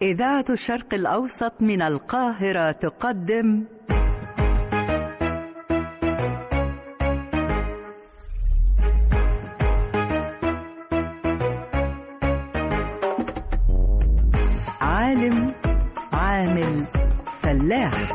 إذاعة الشرق الأوسط من القاهرة تقدم عالم عامل فلاح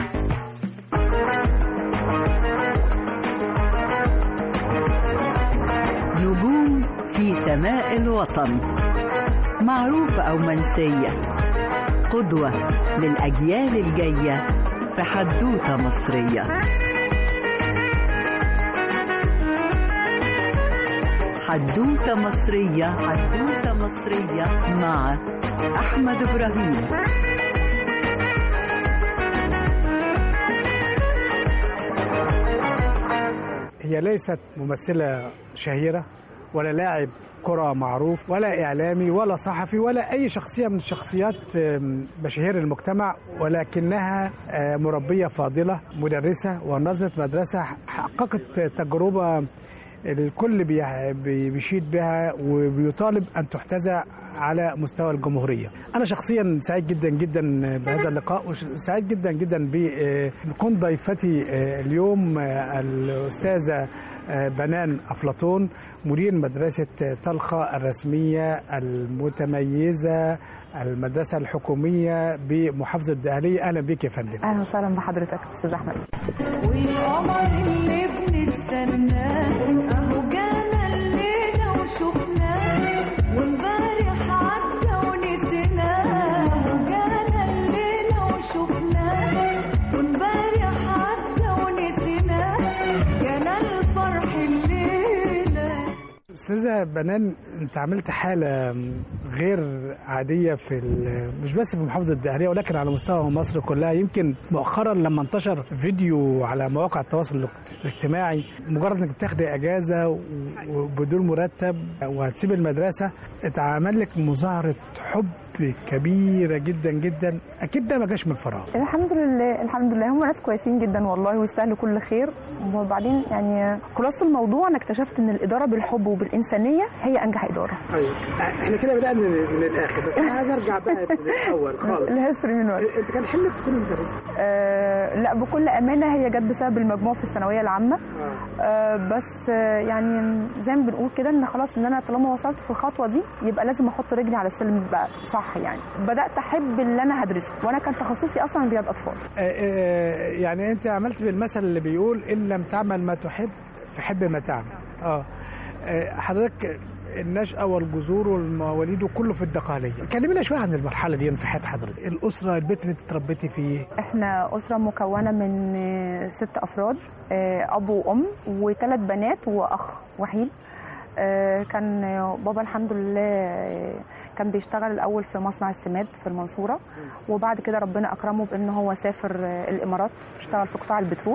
نجوم في سماء الوطن معروفة أو منسية قدوة للأجيال الجاية في حدوتة مصرية حدوتة مصرية حدوتة مصرية مع أحمد إبراهيم هي ليست ممثلة شهيرة ولا لاعب كرة معروف ولا إعلامي ولا صحفي ولا أي شخصية من شخصيات مشاهير المجتمع ولكنها مربية فاضلة مدرسة ونظرة مدرسة حققت تجربة الكل بيشيد بها وبيطالب أن تحتذى على مستوى الجمهورية أنا شخصيا سعيد جدا جدا بهذا اللقاء وسعيد جدا جدا بكون ضيفتي اليوم الأستاذة بنان أفلاطون مدير مدرسة طلخة الرسمية المتميزة المدرسة الحكومية بمحافظة الدقهلية أهلا بك يا فندم أهلا وسهلا بحضرتك أستاذ أحمد والقمر اللي بنستناه أهو جانا الليلة وشفناه وامبارح عدى ونسيناه أهو جانا الليلة وشفناه وامبارح عدى ونسيناه جانا الفرح الليلة استاذه بنان انت عملت حاله غير عاديه في مش بس في محافظه الدقهليه ولكن على مستوى مصر كلها يمكن مؤخرا لما انتشر فيديو على مواقع التواصل الاجتماعي مجرد انك بتاخدي اجازه وبدون مرتب وهتسيب المدرسه اتعمل لك مظاهره حب كبيره جدا جدا اكيد ده ما جاش من فراغ الحمد لله الحمد لله هم ناس كويسين جدا والله ويستاهلوا كل خير وبعدين يعني خلاصة الموضوع انا اكتشفت ان الاداره بالحب وبالانسانيه هي انجح اداره ايوه احنا كده بدانا من الاخر بس انا عايز ارجع بقى من الاول خالص الهيستوري من ورا انت كان حلمك تكوني مدرسه آه لا بكل امانه هي جت بسبب المجموع في الثانويه العامه آه. آه بس آه يعني زي ما بنقول كده ان خلاص ان انا طالما وصلت في الخطوه دي يبقى لازم احط رجلي على السلم بقى صح يعني بدات احب اللي انا هدرسه وانا كان تخصصي اصلا رياض اطفال آه آه يعني انت عملت بالمثل اللي بيقول ان لم تعمل ما تحب فحب ما تعمل اه حضرتك النشأة والجذور والمواليد وكله في الدقهلية كلمينا شوية عن المرحلة دي في حياة حضرتك الأسرة البيت اللي اتربيتي فيه احنا أسرة مكونة من ست أفراد أب وأم وثلاث بنات وأخ وحيد كان بابا الحمد لله كان بيشتغل الاول في مصنع السماد في المنصوره وبعد كده ربنا اكرمه بان هو سافر الامارات اشتغل في قطاع البترول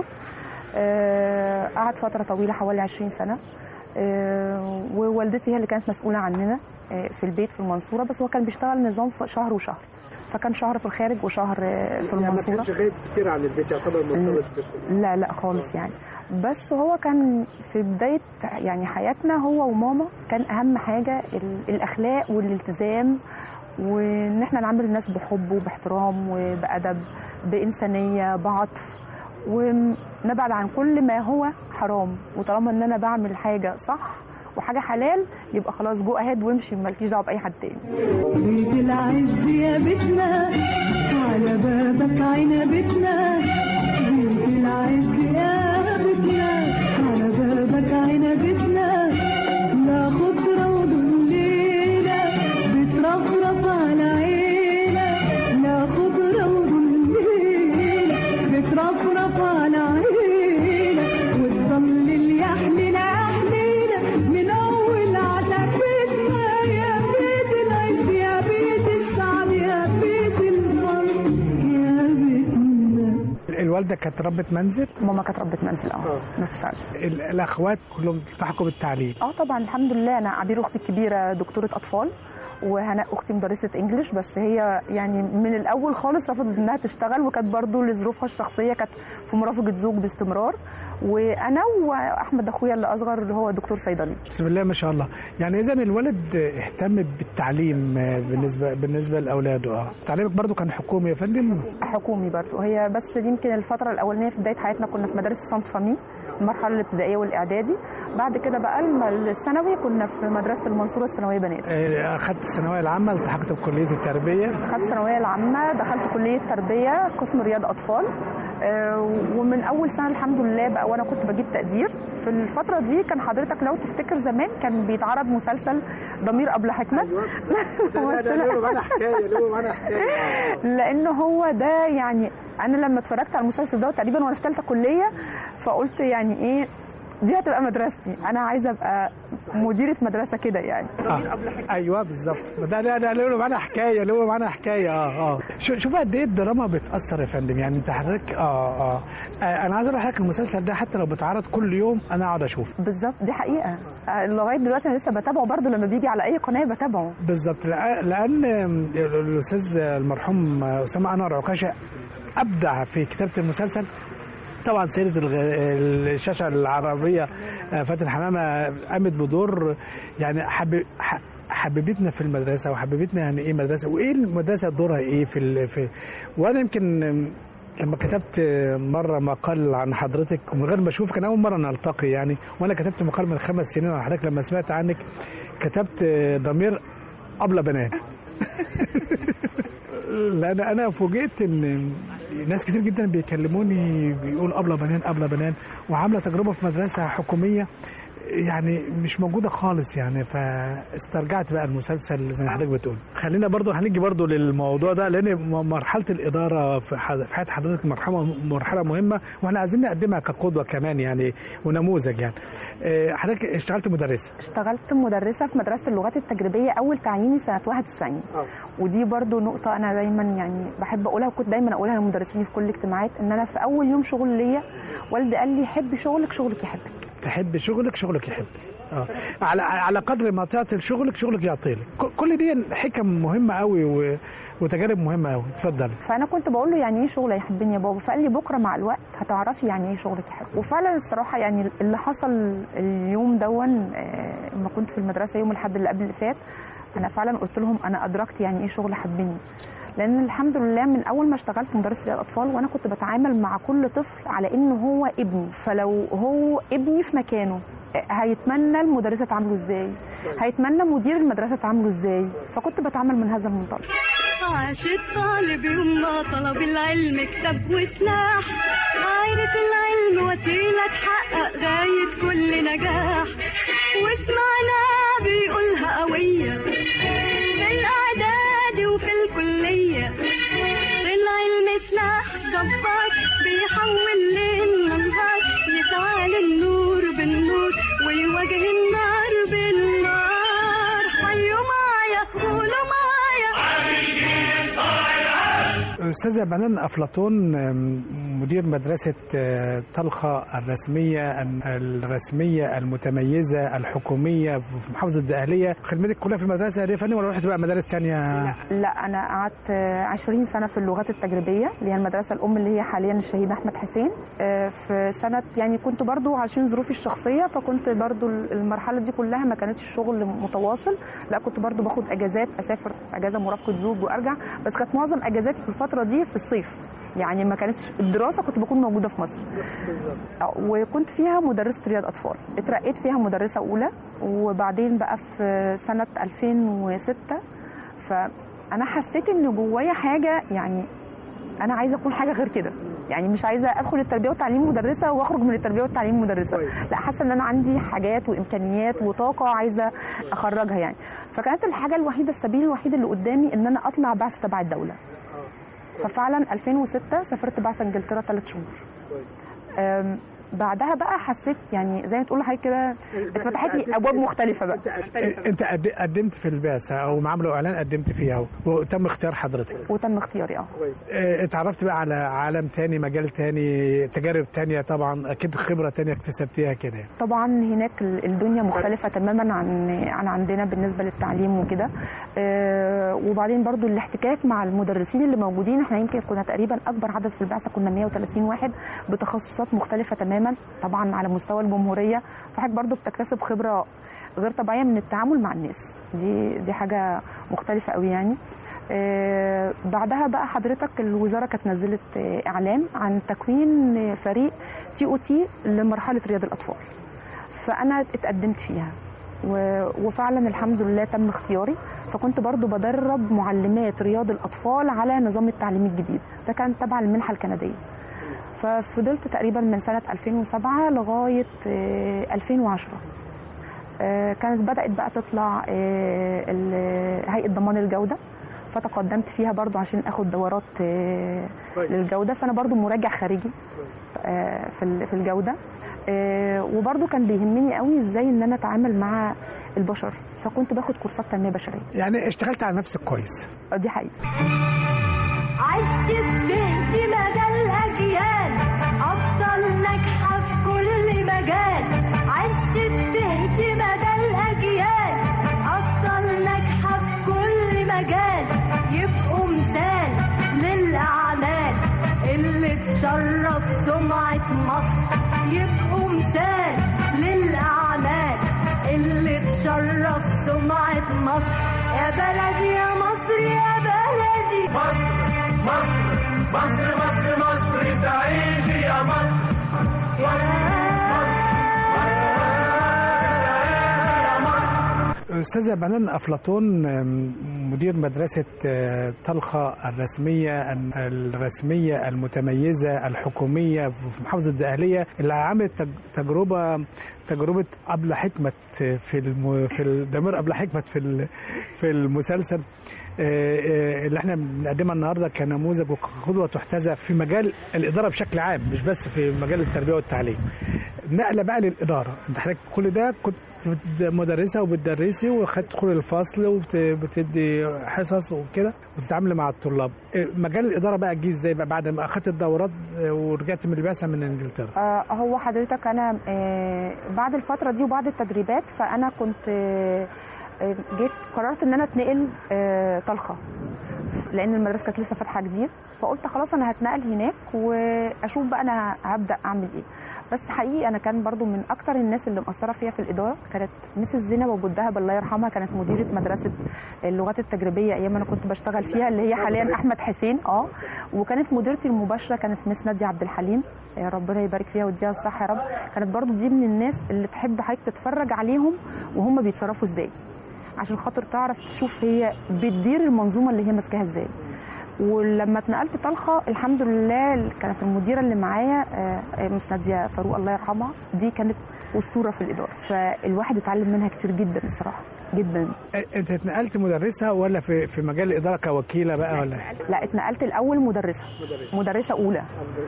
قعد فتره طويله حوالي 20 سنه ووالدتي هي اللي كانت مسؤوله عننا في البيت في المنصوره بس هو كان بيشتغل نظام شهر وشهر فكان شهر في الخارج وشهر في المنصوره ما كانش غايب كتير عن البيت يعتبر مرتبط لا لا خالص يعني بس هو كان في بدايه يعني حياتنا هو وماما كان اهم حاجه الاخلاق والالتزام وان احنا نعامل الناس بحب وباحترام وبادب بانسانيه بعطف ونبعد عن كل ما هو حرام وطالما ان انا بعمل حاجه صح وحاجه حلال يبقى خلاص جو اهيد وامشي مالكيش دعوه باي حد تاني بيت العز يا بيتنا على بابك عنبتنا بيت العز يا بيتنا على بابك عنبتنا لا خضرة وظليلة بترفرف على عينة لا خضرة وظليلة بترفرف على عينة وتظلل يحمل أحمينا من أول عتبتنا يا بيت العز يا بيت السعد يا بيت الفرح يا بيتنا الوالده كانت ربة منزل ماما كانت ربة منزل اه آه. نفس الشعب ال- الاخوات كلهم التحقوا بالتعليم اه طبعا الحمد لله انا عبير اختي الكبيره دكتوره اطفال وهناء اختي مدرسه انجليش بس هي يعني من الاول خالص رفضت انها تشتغل وكانت برضو لظروفها الشخصيه كانت في مرافقه زوج باستمرار وانا واحمد اخويا اللي اصغر اللي هو دكتور صيدلي بسم الله ما شاء الله يعني اذا الولد اهتم بالتعليم آه، بالنسبه بالنسبه لاولاده اه تعليمك برضو كان حكومي يا فندم حكومي برضه هي بس يمكن الفتره الاولانيه في بدايه حياتنا كنا في مدارس سانت فامي المرحله الابتدائيه والاعدادي بعد كده بقى الم- الثانوي كنا في مدرسه المنصوره الثانويه بنات آه، اخذت الثانويه العامه التحقت بكليه التربيه خدت الثانويه العامه دخلت كليه تربيه قسم رياض اطفال آه، ومن اول سنه الحمد لله بقى وانا كنت بجيب تقدير في الفتره دي كان حضرتك لو تفتكر زمان كان بيتعرض مسلسل ضمير ابله حكمت لان هو ده يعني انا لما اتفرجت على المسلسل ده تقريبا وانا في ثالثه كليه فقلت يعني ايه دي هتبقى مدرستي انا عايزه ابقى مديره مدرسه كده يعني آه. ايوه بالظبط ده ده ده له معانا حكايه له معانا حكايه اه اه شو- شوف قد ايه الدراما بتاثر يا فندم يعني انت حضرتك اه اه آه، انا عايز اقول لحضرتك المسلسل ده حتى لو بيتعرض كل يوم انا اقعد اشوفه بالظبط دي حقيقه آه، لغايه دلوقتي انا لسه بتابعه برضه لما بيجي على اي قناه بتابعه بالظبط لأ- لان الاستاذ المرحوم اسامه انور عكاشه ابدع في كتابه المسلسل طبعا سيدة الغ- الشاشة العربية آه، فاتن حمامة قامت بدور يعني حب ح- حببتنا في المدرسة وحببتنا يعني ايه مدرسة وايه المدرسة دورها ايه في ال... في وانا يمكن آم، لما كتبت مرة مقال عن حضرتك ومن غير ما اشوف كان اول مرة نلتقي يعني وانا كتبت مقال من خمس سنين عن حضرتك لما سمعت عنك كتبت آه، ضمير أبلة بنات لان انا فوجئت ان ناس كتير جدا بيكلموني بيقول ابله بنان ابله بنان وعامله تجربه في مدرسه حكوميه يعني مش موجوده خالص يعني فاسترجعت بقى المسلسل زي ما حضرتك بتقول خلينا برضو هنيجي برضو للموضوع ده لان م- مرحله الاداره في ح- في حياه حضرتك مرحله مرحله مهمه واحنا عايزين نقدمها كقدوه كمان يعني ونموذج يعني آه، حضرتك اشتغلت مدرسه اشتغلت مدرسه في مدرسه اللغات التجريبيه اول تعييني سنه 91 ودي برضو نقطه انا دايما يعني بحب اقولها وكنت دايما اقولها للمدرسين في كل الاجتماعات ان انا في اول يوم شغل ليا والدي قال لي حب شغلك شغلك يحبك تحب شغلك شغلك يحب اه على على قدر ما تعطي لشغلك شغلك يعطيلك ك- كل دي حكم مهمه قوي و... وتجارب مهمه قوي اتفضل فانا كنت بقول له يعني ايه شغل يحبني يا بابا فقال لي بكره مع الوقت هتعرفي يعني ايه شغلك يحب وفعلا الصراحه يعني اللي حصل اليوم دون آه، لما كنت في المدرسه يوم الاحد اللي قبل اللي فات انا فعلا قلت لهم انا ادركت يعني ايه شغل حبني لان الحمد لله من اول ما اشتغلت مدرس رياض اطفال وانا كنت بتعامل مع كل طفل على انه هو ابني فلو هو ابني في مكانه آه، هيتمنى المدرسه تعامله ازاي هيتمنى مدير المدرسه تعامله ازاي فكنت بتعامل من هذا المنطلق عاش الطالب يوم ما طلب العلم كتاب وسلاح عارف العلم وسيلة تحقق غاية كل نجاح وسمعنا بيقولها قوية في الإعداد وفي الكلية العلم سلاح جبار بيحول ليل نهار يسعى للنور بالنور ويواجه النار بالنار حيوا معايا قولوا معايا استاذه بنان افلاطون آم، مدير مدرسه آه، طلخه الرسميه الرسميه المتميزه الحكوميه في محافظه الدقهليه خدمتك كلها في المدرسه دي يا فندم ولا رحت بقى مدارس ثانيه لا انا قعدت آه، 20 سنه في اللغات التجريبيه اللي هي المدرسه الام اللي هي حاليا الشهيد احمد حسين آه، في سنه يعني كنت برضو عشان ظروفي الشخصيه فكنت برضو المرحله دي كلها ما كانتش شغل متواصل لا كنت برضو باخد اجازات اسافر اجازه مرافقه زوج وارجع بس كانت معظم اجازاتي في الفتره دي في الصيف يعني ما كانتش الدراسه كنت بكون موجوده في مصر آه، وكنت فيها مدرسه رياض اطفال اترقيت فيها مدرسه اولى وبعدين بقى في سنه 2006 فانا حسيت ان جوايا حاجه يعني انا عايزه اكون حاجه غير كده يعني مش عايزه ادخل التربيه والتعليم مدرسه واخرج من التربيه والتعليم مدرسه لا حاسه ان انا عندي حاجات وامكانيات وطاقه عايزه اخرجها يعني فكانت الحاجه الوحيده السبيل الوحيد اللي قدامي ان انا اطلع بعثه تبع الدوله ففعلا 2006 سافرت بعثه انجلترا ثلاث شهور أم، بعدها بقى حسيت يعني زي ما تقول لحضرتك كده اتفتحت لي ابواب مختلفه بقى انت قد- قدمت في البعثه او عملوا اعلان قدمت فيها وتم اختيار حضرتك وتم اختياري اه اه، اتعرفت بقى على عالم تاني مجال تاني تجارب تانية طبعا اكيد خبره تانية اكتسبتيها كده يعني. طبعا هناك ال- الدنيا مختلفة تماما عن عن عندنا بالنسبة للتعليم وكده آه، وبعدين برضو الاحتكاك مع المدرسين اللي موجودين احنا يمكن كنا تقريبا أكبر عدد في البعثة كنا 130 واحد بتخصصات مختلفة تماما تماما طبعا على مستوى الجمهوريه فحضرتك برضو بتكتسب خبره غير طبيعيه من التعامل مع الناس دي دي حاجه مختلفه قوي يعني آه، بعدها بقى حضرتك الوزاره كانت نزلت آه، اعلان عن تكوين آه، فريق تي او تي لمرحله رياض الاطفال فانا اتقدمت فيها و- وفعلا الحمد لله تم اختياري فكنت برضو بدرب معلمات رياض الاطفال على نظام التعليم الجديد ده كان تبع المنحه الكنديه ففضلت تقريبا من سنه 2007 لغايه آه، 2010 آه، كانت بدات بقى تطلع آه، ال- هيئه ضمان الجوده فتقدمت فيها برضو عشان اخد دورات آه، للجوده فانا برضو مراجع خارجي آه، في ال- في الجوده آه، وبرضو كان بيهمني قوي ازاي ان انا اتعامل مع البشر فكنت باخد كورسات تنميه بشريه يعني اشتغلت على نفسك كويس آه، دي حقيقه عشت بهت مدى الأجيال أفضل ناجحة في كل مجال عشت بهت مدى الأجيال أفضل ناجحة في كل مجال يبقوا مثال للأعمال اللي تشرف سمعة مصر يبقوا مثال للأعمال اللي تشرف سمعة مصر يا بلدي يا مصر يا بلدي استاذه بنان افلاطون أم، مدير مدرسه آه، طلخه الرسميه الرسميه المتميزه الحكوميه في محافظه الدقهليه اللي عملت تج- تجربه تجربه ابله حكمه في الم... في الضمير ابله حكمه في ال... في المسلسل آه، آه، اللي احنا بنقدمها النهارده كنموذج وقدوه تحتذى في مجال الاداره بشكل عام مش بس في مجال التربيه والتعليم. نقله بقى للاداره انت حضرتك كل ده كنت مدرسه وبتدرسي وخدت تدخلي الفصل وبتدي حصص وكده وتتعاملي مع الطلاب إيه، مجال الاداره بقى جه ازاي بقى بعد ما اخدت الدورات آه، ورجعت من البعثه من انجلترا آه، هو حضرتك انا آه، بعد الفتره دي وبعد التدريبات فانا كنت آه، آه، جيت قررت ان انا اتنقل آه، طلخه لان المدرسه كانت لسه فاتحه جديد فقلت خلاص انا هتنقل هناك واشوف بقى انا هبدا اعمل ايه بس حقيقي انا كان برضو من اكتر الناس اللي مأثره فيها في الاداره كانت مسز زينب ابو الدهب الله يرحمها كانت مديره مدرسه اللغات التجريبيه ايام انا كنت بشتغل فيها اللي هي حاليا احمد حسين اه وكانت مديرتي المباشره كانت مس ناديه عبد الحليم يا ربنا يبارك فيها ويديها الصحه يا رب كانت برضو دي من الناس اللي تحب حضرتك تتفرج عليهم وهم بيتصرفوا ازاي عشان خاطر تعرف تشوف هي بتدير المنظومه اللي هي ماسكاها ازاي ولما اتنقلت طلخه الحمد لله كانت المديره اللي معايا آه، آه، مس ناديه فاروق الله يرحمها دي كانت اسطوره في الاداره فالواحد اتعلم منها كتير جدا الصراحه جدا إيه، انت اتنقلت مدرسه ولا في في مجال الاداره كوكيله بقى ولا إيه؟ لا اتنقلت الاول مدرسه مدرسه اولى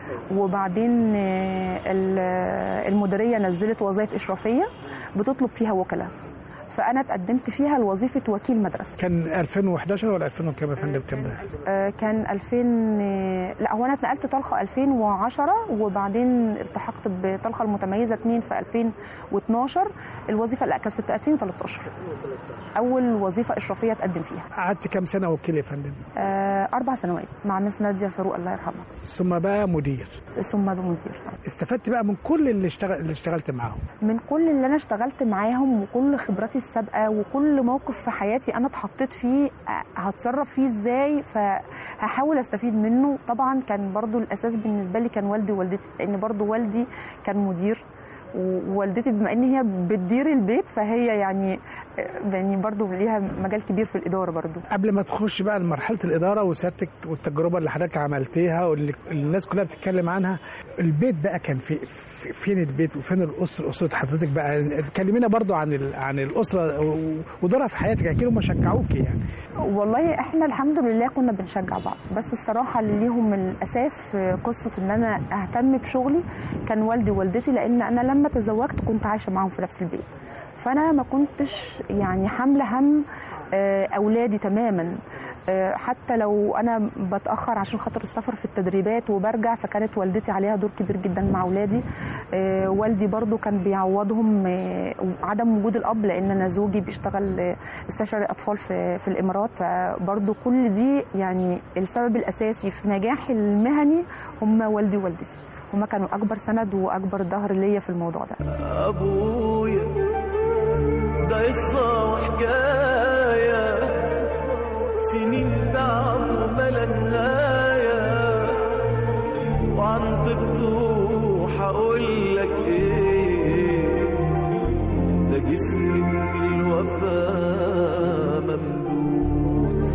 وبعدين آه، ال- المديريه نزلت وظائف اشرافيه بتطلب فيها وكلاء فانا اتقدمت فيها لوظيفه وكيل مدرسه كان 2011 ولا 2000 وكام يا فندم كام ده؟ آه، كان 2000 آه، لا هو انا اتنقلت طلخه 2010 وبعدين التحقت بطلخه المتميزه 2 في 2012 الوظيفه لا كانت في 2013 اول وظيفه اشرافيه اتقدم فيها قعدت كام سنه وكيل يا فندم؟ آه، اربع سنوات مع مس ناديه فاروق الله يرحمها ثم بقى مدير ثم بمدير استفدت بقى من كل اللي اشتغل اللي اشتغلت معاهم من كل اللي انا اشتغلت معاهم وكل خبراتي السابقه وكل موقف في حياتي انا اتحطيت فيه أ- هتصرف فيه ازاي فهحاول استفيد منه طبعا كان برضو الاساس بالنسبه لي كان والدي ووالدتي لان برضو والدي كان مدير ووالدتي بما ان هي بتدير البيت فهي يعني يعني برضو ليها مجال كبير في الاداره برضو قبل ما تخش بقى لمرحله الاداره وسيادتك والتجربه اللي حضرتك عملتيها واللي اللي الناس كلها بتتكلم عنها البيت بقى كان في في- فين البيت وفين الاسره اسره حضرتك بقى كلمينا برضو عن ال- عن الاسره و- ودورها في حياتك اكيد هم شجعوكي يعني والله احنا الحمد لله كنا بنشجع بعض بس الصراحه اللي ليهم الاساس في قصه ان انا اهتم بشغلي كان والدي ووالدتي لان انا لما تزوجت كنت عايشه معاهم في نفس البيت فانا ما كنتش يعني حامله هم آه، اولادي تماما آه، حتى لو انا بتاخر عشان خاطر السفر في التدريبات وبرجع فكانت والدتي عليها دور كبير جدا مع اولادي آه، والدي برضو كان بيعوضهم آه، عدم وجود الاب لان انا زوجي بيشتغل آه، استشاري اطفال في في الامارات فبرضو كل دي يعني السبب الاساسي في نجاحي المهني هم والدي ووالدتي هما كانوا اكبر سند واكبر ظهر ليا في الموضوع ده أبويا ده قصة وحكاية سنين تعب وملا نهاية وعن طبته هقول لك ايه ده جسم الوفا ممدود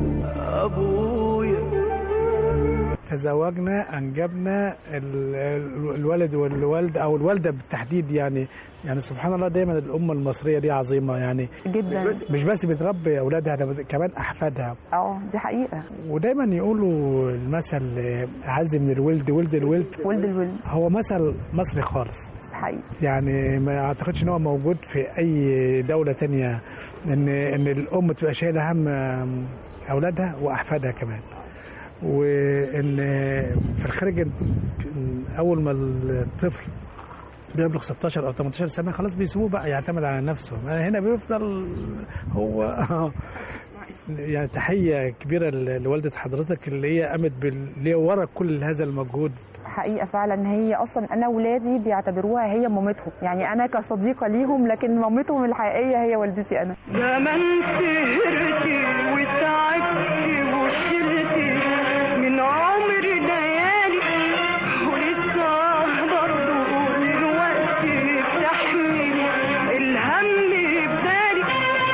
أبويا تزوجنا انجبنا ال- ال- الولد والوالده او الوالده بالتحديد يعني يعني سبحان الله دايما الامه المصريه دي عظيمه يعني جدا مش بس بتربي اولادها ده بت- كمان احفادها اه دي حقيقه ودايما يقولوا المثل آه، اعز من الولد ولد الولد ولد الولد هو مثل مصري خالص حقيقي يعني ما اعتقدش ان هو موجود في اي دوله تانية ان ان الام تبقى شايله هم اولادها واحفادها كمان وان في الخارج اول ما الطفل بيبلغ 16 او 18 سنه خلاص بيسيبوه بقى يعتمد على نفسه هنا بيفضل هو يعني تحيه كبيره لوالده حضرتك اللي هي قامت بال- اللي هي ورا كل هذا المجهود حقيقه فعلا هي اصلا انا ولادي بيعتبروها هي مامتهم يعني انا كصديقه ليهم لكن مامتهم الحقيقيه هي والدتي انا زمان سهرتي وتعبتي وشلتي من عمري ليالي ولسه برضه دلوقتي بتحملي الهم بدالي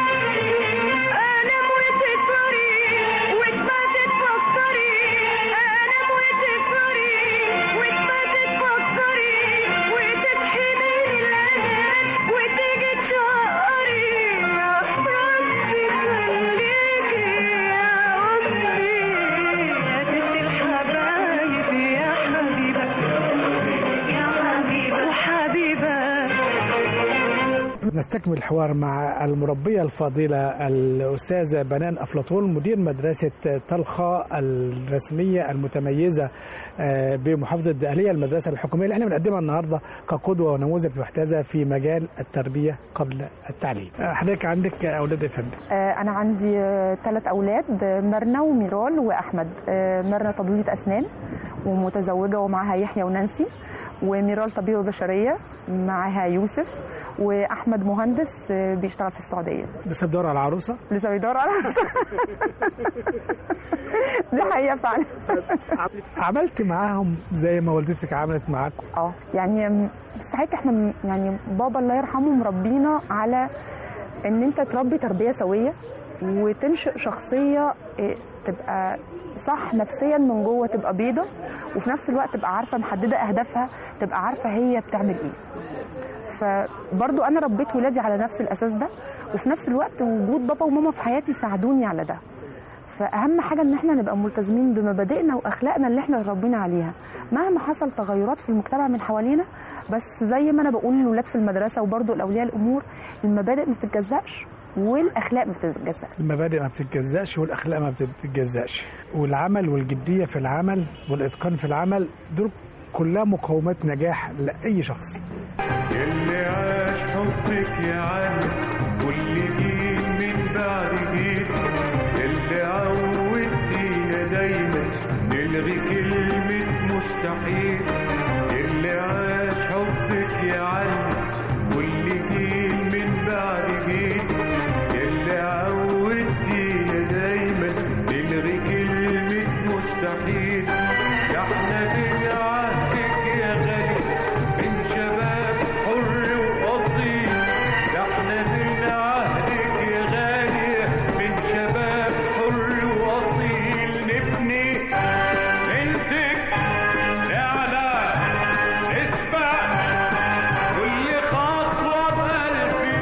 انام وتسهري وتباتي تفكري انام وتسهري وتباتي تفكري وتصحي من الانام وتيجي تشقري يا ربي خليكي يا امي يا ست الحبايب يا حبيبه يا حبيبه وحبيبه نستكمل الحوار مع المربية الفاضلة الأستاذة بنان أفلاطون مدير مدرسة طلخة الرسمية المتميزة آه، بمحافظة الدقهلية المدرسة الحكومية اللي احنا بنقدمها النهاردة كقدوة ونموذج محتذى في مجال التربية قبل التعليم آه، حضرتك عندك أولاد يا فندم آه، انا عندي ثلاث اولاد آه، مرنا وميرال واحمد آه، مرنا طبيبه اسنان ومتزوجه ومعها يحيى ونانسي وميرال طبيبه بشريه معاها يوسف واحمد مهندس آه، بيشتغل في السعوديه لسه بدور على العروسة لسه بيدور على دي حقيقه فعلا عملت معاهم زي ما والدتك عملت معاكم اه يعني ساعات احنا م- يعني بابا الله يرحمه مربينا على ان انت تربي تربيه سويه وتنشئ شخصيه إيه، تبقى صح نفسيا من جوه تبقى بيضه وفي نفس الوقت تبقى عارفه محدده اهدافها تبقى عارفه هي بتعمل ايه فبرضو انا ربيت ولادي على نفس الاساس ده وفي نفس الوقت وجود بابا وماما في حياتي ساعدوني على ده فاهم حاجه ان احنا نبقى ملتزمين بمبادئنا واخلاقنا اللي احنا اتربينا عليها مهما حصل تغيرات في المجتمع من حوالينا بس زي ما انا بقول للولاد في المدرسه وبرضو الاولياء الامور المبادئ ما بتتجزأش والاخلاق ما بتتجزأش المبادئ ما بتتجزأش والأخلاق ما بتتجزأش والعمل والجدية في العمل والإتقان في العمل دول كلها مقومات نجاح لأي شخص اللي عاش حبك يا عم واللي جيل من بعد جيل اللي عودتينا دايما نلغي كلمة مستحيل اللي عاش حبك يا عم واللي جيل من بعد جيل اللي عودتينا دايما نلغي كلمة مستحيل ده احنا من عهدك يا غالي من شباب حر وأصيل ده احنا من عهدك يا غالي من شباب حر وأصيل نبني بنتك نعلى نسبق كل خطوة بألف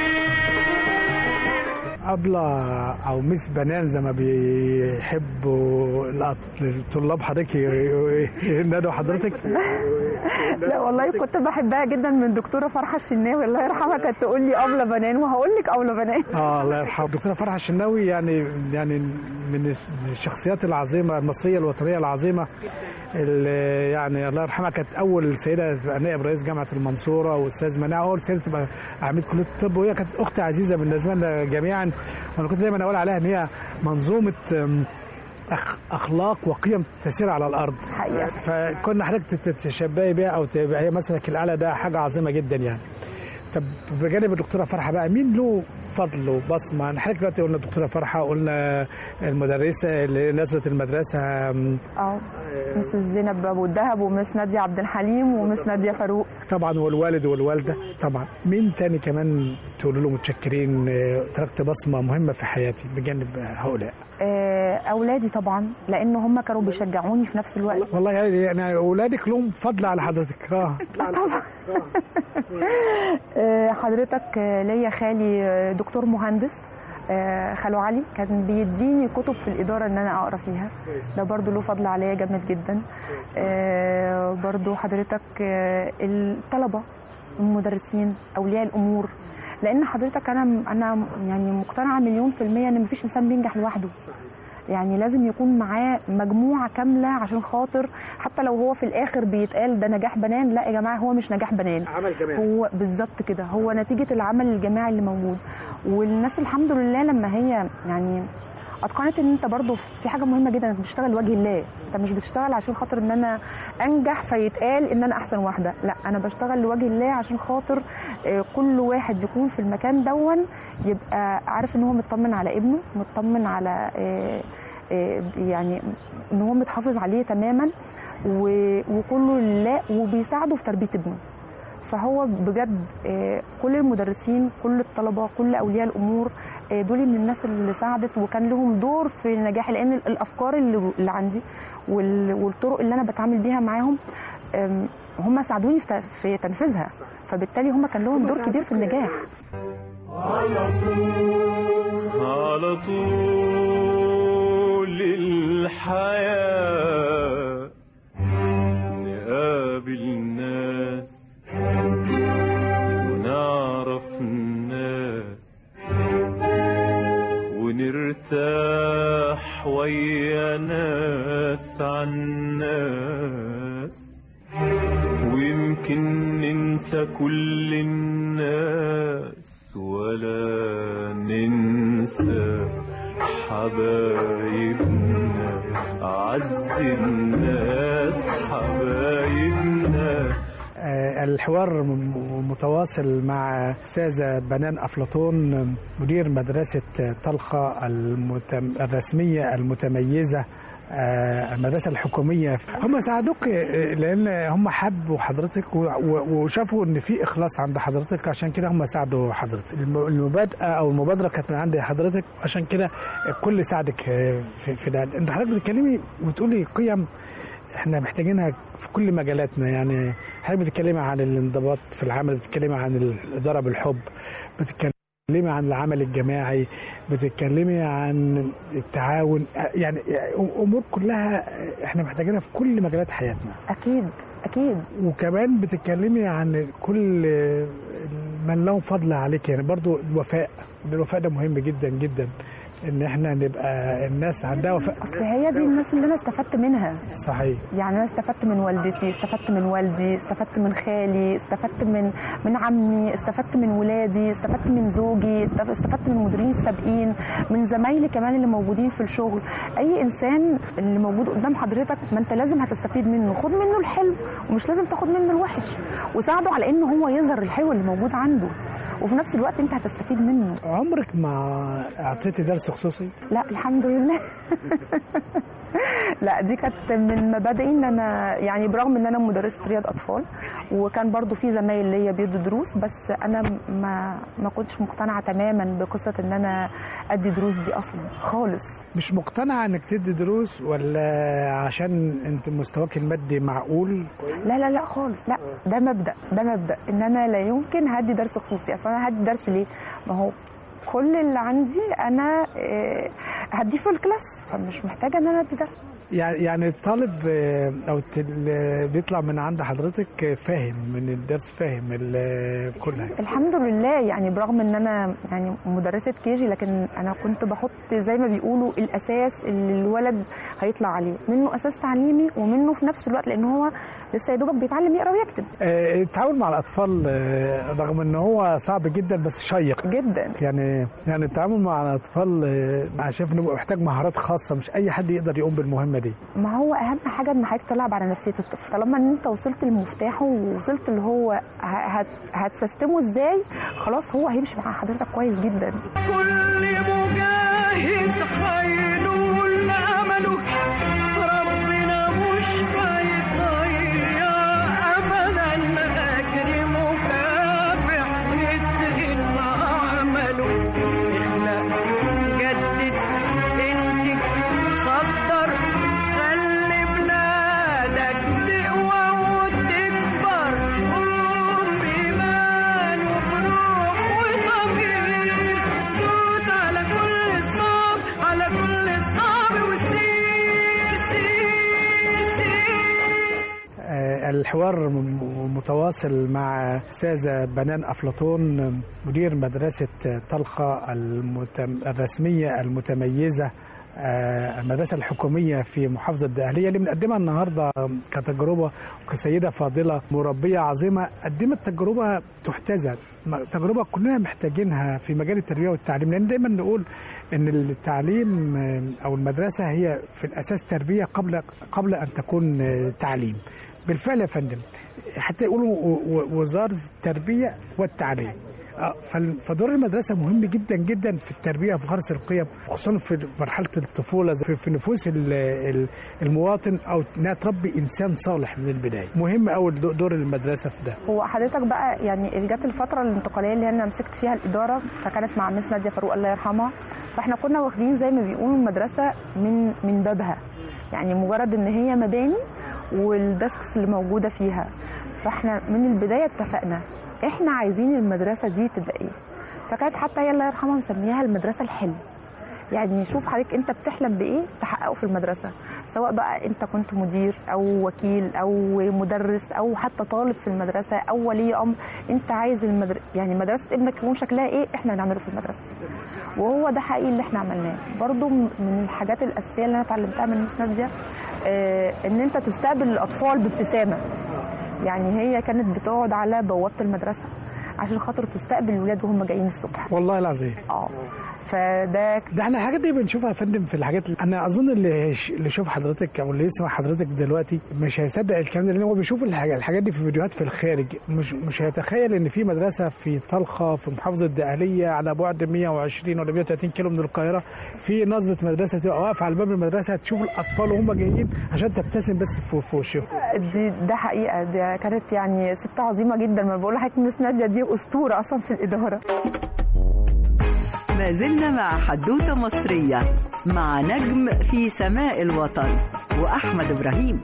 ميل أبلة أو مس بنان زي ما بيحبوا الأط- الطلاب حضرتك ي- ينادوا حضرتك لا والله كنت بحبها جدا من دكتوره فرحه الشناوي الله يرحمها كانت تقول لي ابله بنان وهقول لك ابله بنان اه الله يرحمه دكتوره فرحه الشناوي يعني يعني من الشخصيات العظيمه المصريه الوطنيه العظيمه اللي يعني الله يرحمها كانت اول سيده تبقى نائب رئيس جامعه المنصوره واستاذ مناع اول سيده تبقى عميد كليه الطب وهي كانت اخت عزيزه بالنسبه لنا جميعا وانا كنت دايما اقول عليها ان هي منظومه أم، أخ اخلاق وقيم تسير على الارض حقيقه فكنا حضرتك تتشبهي بيها او تبقى هي مثلك الاعلى ده حاجه عظيمه جدا يعني طب بجانب الدكتوره فرحه بقى مين له فضل وبصمه انا حضرتك دلوقتي قلنا الدكتوره فرحه قلنا المدرسه اللي نزلت المدرسه م، اه مس زينب ابو الدهب ومس ناديه عبد الحليم ومس ناديه فاروق طبعا والوالد والوالده طبعا مين تاني كمان تقولوا له متشكرين آه، تركت بصمه مهمه في حياتي بجانب هؤلاء آه، اولادي طبعا لان هم كانوا بيشجعوني في نفس الوقت والله يعني يعني اولادك لهم فضل على حضرتك اه طبعا آه، حضرتك آه، ليا خالي آه، دكتور مهندس آه، خالو علي كان بيديني كتب في الإدارة إن أنا أقرأ فيها ده برضو له فضل عليا جامد جدا آه، برضو حضرتك آه، الطلبة المدرسين أولياء الأمور لأن حضرتك أنا أنا يعني مقتنعة مليون في المية إن مفيش إنسان بينجح لوحده يعني لازم يكون معاه مجموعة كاملة عشان خاطر حتى لو هو في الآخر بيتقال ده نجاح بنان لا يا جماعة هو مش نجاح بنان عمل جماعي هو بالظبط كده هو نتيجة العمل الجماعي اللي موجود والناس الحمد لله لما هي يعني اتقنت ان انت برضو في حاجه مهمه جدا انك بتشتغل لوجه الله انت مش بتشتغل عشان خاطر ان انا انجح فيتقال ان انا احسن واحده لا انا بشتغل لوجه الله عشان خاطر آه، كل واحد يكون في المكان دون يبقى عارف ان هو مطمن على ابنه مطمن على آه، آه، يعني ان هو متحافظ عليه تماما و- وكله لله وبيساعده في تربيه ابنه فهو بجد آه، كل المدرسين كل الطلبه كل اولياء الامور آه، دول من الناس اللي ساعدت وكان لهم دور في نجاحي لان الافكار اللي, اللي عندي وال- والطرق اللي انا بتعامل بيها معاهم آم، هم ساعدوني في ت- في تنفيذها فبالتالي هم كان لهم دور كبير في النجاح على طول الحياة نقابل ناس ونعرف الناس ونرتاح ويا ناس عن ناس ويمكن ننسى كل الناس ولا ننسى حبايبنا أعز الناس حبايبنا آه، الحوار م- متواصل مع أستاذة بنان أفلاطون مدير مدرسة طلخة المتم... الرسمية المتميزة آه، المدرسة الحكومية هم ساعدوك آه، لأن هم حبوا حضرتك و- و- وشافوا إن في إخلاص عند حضرتك عشان كده هم ساعدوا حضرتك الم- المبادئة أو المبادرة كانت من عند حضرتك عشان كده الكل ساعدك آه، في في ده أنت حضرتك بتتكلمي وتقولي قيم احنا محتاجينها في كل مجالاتنا يعني حضرتك بتتكلمي عن الانضباط في العمل بتتكلمي عن الإدارة بالحب بتتكلمي عن العمل الجماعي بتتكلمي عن التعاون يعني أمور كلها احنا محتاجينها في كل مجالات حياتنا اكيد اكيد وكمان بتتكلمي عن كل من له فضل عليك يعني برضو الوفاء الوفاء ده مهم جدا جدا ان احنا نبقى الناس عندها وفاء اصل هي دي الناس اللي انا استفدت منها صحيح يعني انا استفدت من والدتي استفدت من والدي استفدت من خالي استفدت من من عمي استفدت من ولادي استفدت من زوجي استف- استفدت من المديرين السابقين من زمايلي كمان اللي موجودين في الشغل اي انسان اللي موجود قدام حضرتك ما انت لازم هتستفيد منه خد منه الحلو ومش لازم تاخد منه الوحش وساعده على ان هو يظهر الحلو اللي موجود عنده وفي نفس الوقت انت هتستفيد منه عمرك ما اعطيتي درس خصوصي لا الحمد لله لا دي كانت من مبادئي ان انا يعني برغم ان انا مدرسه رياض اطفال وكان برضو في زمايل ليا بيدوا دروس بس انا ما ما كنتش مقتنعه تماما بقصه ان انا ادي دروس دي اصلا خالص مش مقتنعة انك تدي دروس ولا عشان انت مستواك المادي معقول لا لا لا خالص لا ده مبدا ده مبدا ان انا لا يمكن هدي درس خصوصي اصل انا هدي درس ليه ما هو كل اللي عندي انا آه، هديه في الكلاس فمش محتاجه ان انا ادي درس يعني يعني الطالب آه، او الت- اللي بيطلع من عند حضرتك آه، فاهم من الدرس فاهم ال- كل حاجة الحمد لله يعني برغم ان انا يعني مدرسه كيجي لكن انا كنت بحط زي ما بيقولوا الاساس اللي الولد هيطلع عليه منه اساس تعليمي ومنه في نفس الوقت لان هو لسه يا دوبك بيتعلم يقرا ويكتب آه، التعامل مع الاطفال آه، رغم ان هو صعب جدا بس شيق جدا يعني يعني التعامل مع الاطفال آه، انا شايف انه محتاج مهارات خاصه خاصه مش اي حد يقدر يقوم بالمهمه دي ما هو اهم حاجه ان حضرتك تلعب على نفسيه الطفل طالما ان انت وصلت لمفتاحه ووصلت اللي هو ه- هت... هتسيستمه ازاي خلاص هو هيمشي مع حضرتك كويس جدا كل مجاهد حينول أمله ربنا مش هيضيع أبدا أجر مكافح يتقن عمله اخلق جدد انتج صدر خلي بلادك تقوى وتكبر قوم بإيمان وبروح وضمير دوس على كل صعب على كل صعب وسير سير سير آه، الحوار م- متواصل مع أستاذة بنان أفلاطون مدير مدرسة طلخة المتم... الرسمية المتميزة آه، المدرسة الحكومية في محافظة الدقهلية اللي بنقدمها النهاردة كتجربة وكسيدة فاضلة مربية عظيمة قدمت تجربة تحتذى م- تجربة كلنا محتاجينها في مجال التربية والتعليم لأن دايما نقول إن التعليم آه، أو المدرسة هي في الأساس تربية قبل قبل أن تكون آه، تعليم بالفعل يا فندم حتى يقولوا و- و- وزارة التربية والتعليم آه، فال- فدور المدرسة مهم جدا جدا في التربية في غرس القيم خصوصا في مرحلة الطفولة في- في نفوس ال- ال- المواطن أو إنها تربي إنسان صالح من البداية مهم أوي دو- دور المدرسة في ده هو حضرتك بقى يعني جت الفتره الانتقاليه اللي انا مسكت فيها الاداره فكانت مع مس ناديه فاروق الله يرحمها فاحنا كنا واخدين زي ما بيقولوا المدرسه من من بابها يعني مجرد ان هي مباني والديسكس اللي موجوده فيها فاحنا من البدايه اتفقنا احنا عايزين المدرسه دي تبقى ايه فكانت حتى هي الله يرحمها مسمياها المدرسه الحلم يعني شوف حضرتك انت بتحلم بايه تحققه في المدرسه سواء بقى انت كنت مدير او وكيل او مدرس او حتى طالب في المدرسه او ولي امر انت عايز المدر... يعني مدرسه ابنك يكون شكلها ايه احنا نعمله في المدرسه وهو ده حقيقي اللي احنا عملناه برضو م- من الحاجات الاساسيه اللي انا اتعلمتها من مس ناديه آه ان انت تستقبل الاطفال بابتسامه يعني هي كانت بتقعد على بوابه المدرسه عشان خاطر تستقبل الولاد وهم جايين الصبح والله العظيم اه فده ده احنا الحاجات دي بنشوفها يا فندم في الحاجات اللي انا اظن اللي يش- اللي يشوف حضرتك او اللي يسمع حضرتك دلوقتي مش هيصدق الكلام ده لان هو بيشوف الحاجات الحاجات دي في فيديوهات في الخارج مش مش هيتخيل ان في مدرسه في طلخه في محافظه الدقهليه على بعد 120 ولا 130 كيلو من القاهره في نظره مدرسه تبقى واقفه على باب المدرسه تشوف الاطفال وهم جايين عشان تبتسم بس في في وشهم دي ده حقيقه ده كانت يعني ست عظيمه جدا ما بقول لحضرتك مس ناديه دي اسطوره اصلا في الاداره ما زلنا مع حدوتة مصرية مع نجم في سماء الوطن وأحمد إبراهيم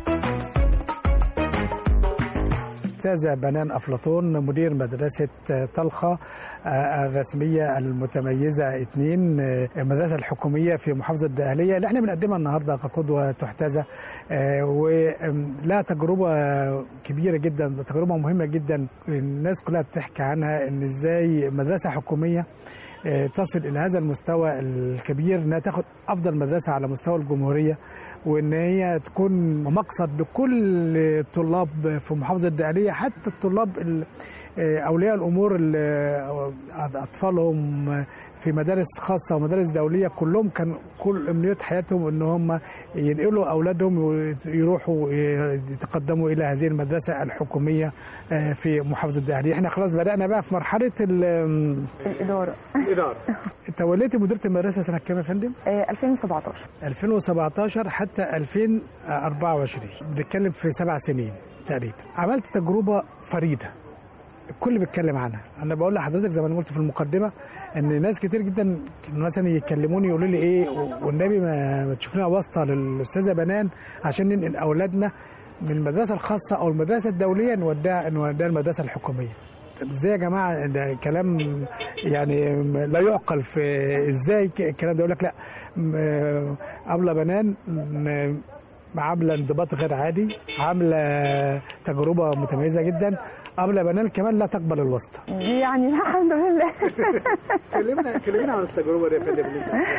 أستاذة بنان أفلاطون مدير مدرسة طلخة آه، الرسمية المتميزة اثنين آه، المدرسة الحكومية في محافظة الدقهلية اللي احنا بنقدمها النهاردة كقدوة تحتذى آه، ولها تجربة كبيرة جدا تجربة مهمة جدا الناس كلها بتحكي عنها ان ازاي مدرسة حكومية آه، تصل الى هذا المستوى الكبير انها تاخد افضل مدرسه على مستوى الجمهوريه وان هي تكون مقصد لكل الطلاب في محافظه الدقهليه حتى الطلاب ال- آه، اولياء الامور اللي اطفالهم في مدارس خاصه ومدارس دوليه كلهم كان كل امنيات حياتهم ان هم ينقلوا اولادهم ويروحوا يتقدموا الى هذه المدرسه الحكوميه آه، في محافظه الدقهليه احنا خلاص بدانا بقى في مرحله ال- الاداره الاداره انت وليت مديريه المدرسه سنه كام يا فندم؟ آه، 2017 2017 حتى 2024 بنتكلم في سبع سنين تقريبا عملت تجربه فريده الكل بيتكلم عنها انا بقول لحضرتك زي ما انا قلت في المقدمه ان ناس كتير جدا مثلا يكلموني يقولوا لي ايه والنبي ما ما تشوف لنا واسطه للاستاذه بنان عشان ننقل اولادنا من المدرسه الخاصه او المدرسه الدوليه نوديها نوديها المدرسه الحكوميه طب ازاي يا جماعه ده كلام يعني لا يعقل في ازاي ك- الكلام ده يقول لك لا م- ابله بنان م- عامله انضباط غير عادي عامله تجربه متميزه جدا ابله بنان كمان لا تقبل الواسطه دي يعني الحمد لله كلمنا كلمنا عن التجربه دي يا فندم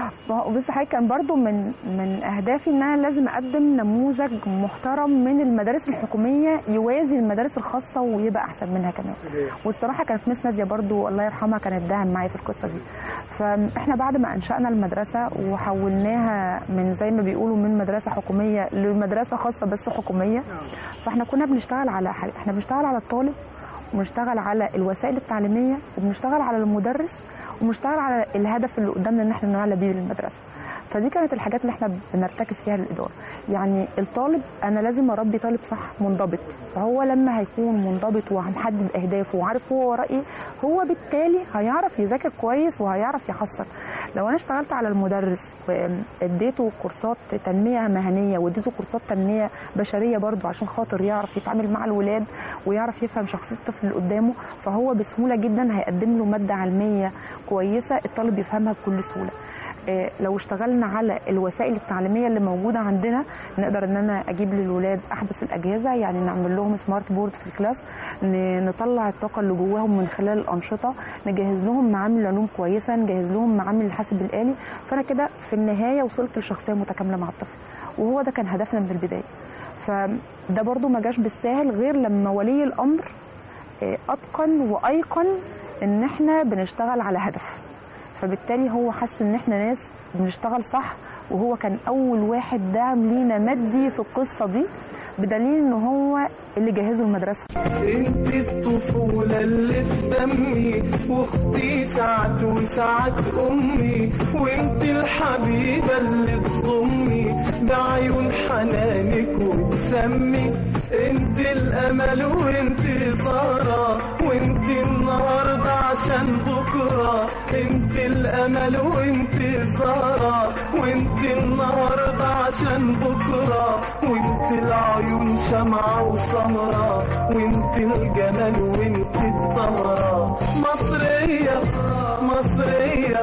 بص حضرتك كان برضو من من اهدافي ان انا لازم اقدم نموذج محترم من المدارس الحكوميه يوازي المدارس الخاصه ويبقى احسن منها كمان والصراحه كانت مس ناديه برضو الله يرحمها كانت داعم معايا في القصه دي فاحنا بعد ما انشانا المدرسه وحولناها من زي ما بيقولوا من مدرسه حكوميه لمدرسه خاصه بس حكوميه فاحنا كنا بنشتغل على حاجة. احنا بنشتغل على الطالب وبنشتغل على الوسائل التعليميه وبنشتغل على المدرس وبنشتغل على الهدف اللي قدامنا ان احنا نعلى بيه للمدرسه فدي كانت الحاجات اللي احنا بنرتكز فيها للاداره يعني الطالب انا لازم اربي طالب صح منضبط فهو لما هيكون منضبط وهنحدد اهدافه وعارف هو وراه ايه هو بالتالي هيعرف يذاكر كويس وهيعرف يحصل لو انا اشتغلت على المدرس واديته كورسات تنميه مهنيه واديته كورسات تنميه بشريه برضه عشان خاطر يعرف يتعامل مع الولاد ويعرف يفهم شخصيه الطفل اللي قدامه فهو بسهوله جدا هيقدم له ماده علميه كويسه الطالب يفهمها بكل سهوله آه، لو اشتغلنا على الوسائل التعليميه اللي موجوده عندنا نقدر ان انا اجيب للولاد احدث الاجهزه يعني نعمل لهم سمارت بورد في الكلاس ن- نطلع الطاقه اللي جواهم من خلال الانشطه نجهز لهم معامل علوم كويسه نجهز لهم معامل الحاسب الالي فانا كده في النهايه وصلت لشخصيه متكامله مع الطفل وهو ده كان هدفنا من البدايه فده برضو ما جاش بالساهل غير لما ولي الامر آه، اتقن وايقن ان احنا بنشتغل على هدف فبالتالي هو حس ان احنا ناس بنشتغل صح وهو كان اول واحد دعم لينا مادي في القصه دي بدليل ان هو اللي جهزه المدرسه انت الطفولة اللي في دمي واختي سعد وسعد امي وانت الحبيبة اللي تضمي بعيون حنانك وتسمي انت الامل وانت سارة وانت النهاردة عشان بكرة انت الامل وانت سارة وانت النهاردة عشان بكرة وانت العيون شمعة وسمرة وانت الجمال وانت الطهرة مصرية مصرية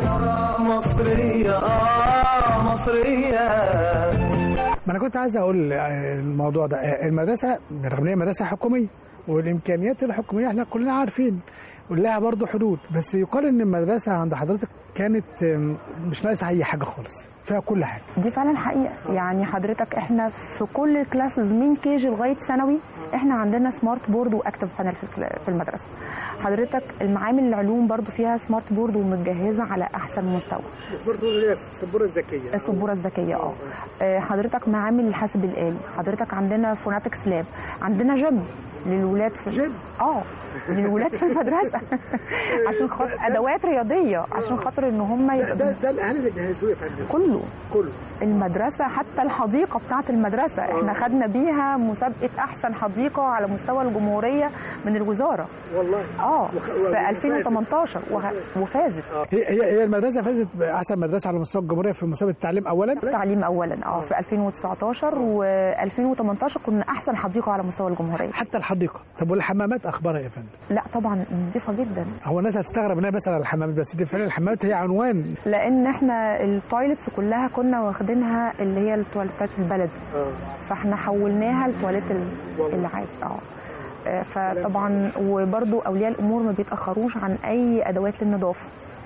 مصرية آه مصرية ما انا كنت عايز اقول آه، الموضوع ده آه، المدرسه رغم ان هي مدرسه حكوميه والامكانيات الحكوميه احنا كلنا عارفين ولها برضه حدود بس يقال ان المدرسه عند حضرتك كانت آم، مش ناقصه اي حاجه خالص فيها كل حاجه دي فعلا حقيقه يعني حضرتك احنا في كل الكلاسز من كيجي لغايه ثانوي احنا عندنا سمارت بورد واكتف بانل في الكلا- في المدرسه حضرتك المعامل العلوم برضو فيها سمارت بورد ومتجهزه على احسن مستوى برضه السبوره الذكيه السبوره الذكيه اه آه، حضرتك معامل الحاسب الالي حضرتك عندنا فوناتكس لاب عندنا جيم للولاد في جيم؟ اه للولاد في المدرسه عشان خاطر ادوات رياضيه عشان خاطر ان هم يبقى ده الاهالي اللي جهزوه يا فندم كله كله المدرسة حتى الحديقة بتاعة المدرسة احنا خدنا بيها مسابقة أحسن حديقة على مستوى الجمهورية من الوزارة والله اه وخ- في 2018 وه- وفازت هي هي هي المدرسه فازت باحسن مدرسه على مستوى الجمهوريه في مسابقه التعليم اولا تعليم أولا اه في 2019 و2018 كنا أحسن حديقة على مستوى الجمهورية حتى الحديقه طب والحمامات اخبارها إيه يا فندم لا طبعا نظيفة جدا هو الناس هتستغرب ان انا بسال على الحمامات بس دي فعلا الحمامات هي عنوان لأن احنا التويلتس كلها كنا واخدينها اللي هي التواليتات البلدي فاحنا حولناها لتواليت ال- العادي اه آه، فطبعا وبرضو اولياء الامور ما بيتاخروش عن اي ادوات للنظافه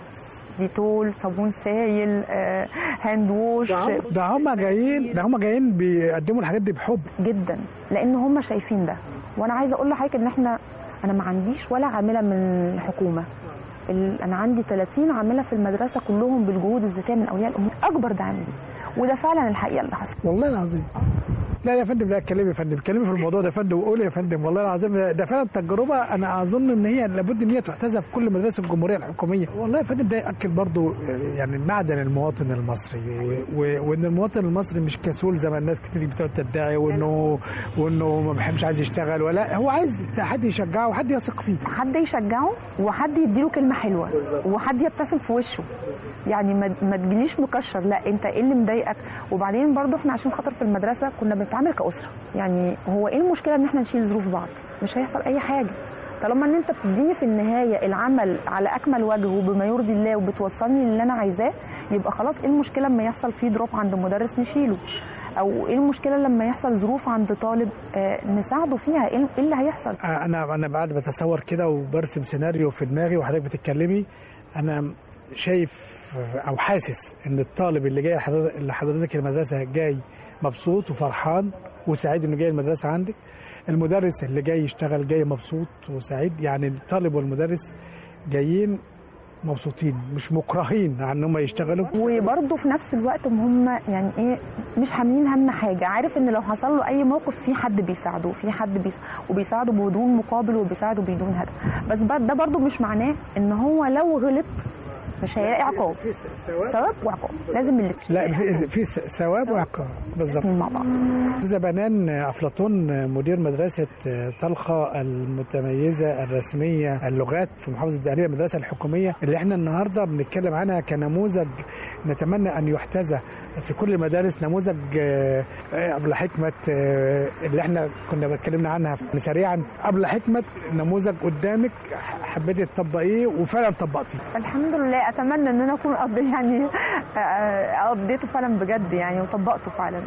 ديتول صابون سائل آه، هاند ووش ده هم جايين ده هم جايين بيقدموا الحاجات دي بحب جدا لان هم شايفين ده وانا عايزه اقول لحضرتك ان احنا انا ما عنديش ولا عامله من الحكومه ال- انا عندي 30 عامله في المدرسه كلهم بالجهود الذاتيه من اولياء الامور اكبر دعم لي وده فعلا الحقيقه اللي حصل والله العظيم لا يا فندم لا اتكلمي يا فندم اتكلمي في الموضوع ده يا فندم وقولي يا فندم والله العظيم ده فعلا تجربه انا اظن ان هي لابد ان هي تحتذى في كل مدارس الجمهوريه الحكوميه والله يا فندم ده ياكد برضو يعني معدن المواطن المصري و- و- وان المواطن المصري مش كسول زي ما الناس كتير بتقعد تدعي وانه وانه ما بيحبش عايز يشتغل ولا هو عايز حد يشجعه وحد يثق فيه حد يشجعه وحد يديله كلمه حلوه وحد يبتسم في وشه يعني ما ما تجيليش مكشر لا انت ايه اللي مضايقك وبعدين برضو احنا عشان خاطر في المدرسه كنا بنتعامل كاسره يعني هو ايه المشكله ان احنا نشيل ظروف بعض مش هيحصل اي حاجه طالما ان انت بتديني في النهايه العمل على اكمل وجه وبما يرضي الله وبتوصلني للي انا عايزاه يبقى خلاص ايه المشكله لما يحصل فيه دروب عند مدرس نشيله او ايه المشكله لما يحصل ظروف عند طالب آه نساعده فيها ايه إيه اللي هيحصل انا انا بعد بتصور كده وبرسم سيناريو في دماغي وحضرتك بتتكلمي انا شايف او حاسس ان الطالب اللي جاي حضرتك اللي حضرتك المدرسه جاي مبسوط وفرحان وسعيد انه جاي المدرسه عندك المدرس اللي جاي يشتغل جاي مبسوط وسعيد يعني الطالب والمدرس جايين مبسوطين مش مكرهين عن ان هم يشتغلوا وبرضه في نفس الوقت هم يعني ايه مش حاملين هم حاجه عارف ان لو حصل له اي موقف في حد بيساعده في حد بيس... وبيساعده بدون مقابل وبيساعده بدون هدف بس ب- ده برضه مش معناه ان هو لو غلط مش هيلاقي عقاب ثواب وعقاب لازم الاثنين لا في- في ثواب وعقاب بالظبط مع بعض أستاذة بنان أفلاطون مدير مدرسة طلخة المتميزة الرسمية اللغات في محافظة الدقهلية المدرسة الحكومية اللي احنا النهاردة بنتكلم عنها كنموذج نتمنى أن يحتذى في كل المدارس نموذج آه، آه، أبلة حكمة آه، اللي احنا كنا اتكلمنا عنها سريعا أبلة حكمة نموذج قدامك حبيتي تطبقيه وفعلا طبقتيه الحمد لله اتمنى ان انا اكون قضي يعني آه، آه، قضيته فعلا بجد يعني وطبقته فعلا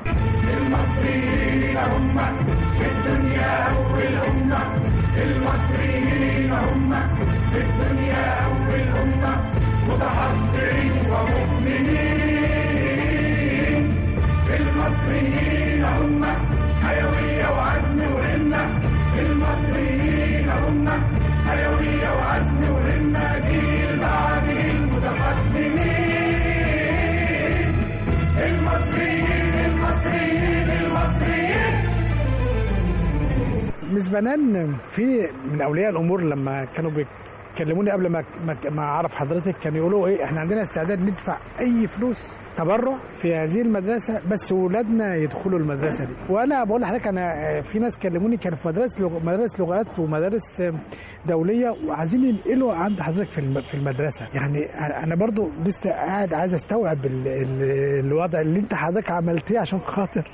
مس بنان في من اولياء الامور لما كانوا بيكلموني قبل ما ما ما اعرف حضرتك كانوا يقولوا ايه احنا عندنا استعداد ندفع اي فلوس تبرع في هذه المدرسه بس ولادنا يدخلوا المدرسه دي وانا بقول لحضرتك انا آه، في ناس كلموني كانوا في مدارس لغ... مدارس لغات ومدارس آه، دوليه وعايزين ينقلوا عند حضرتك في الم- في المدرسه يعني انا برضو لسه قاعد عايز استوعب ال... ال... الوضع اللي انت حضرتك عملتيه عشان خاطر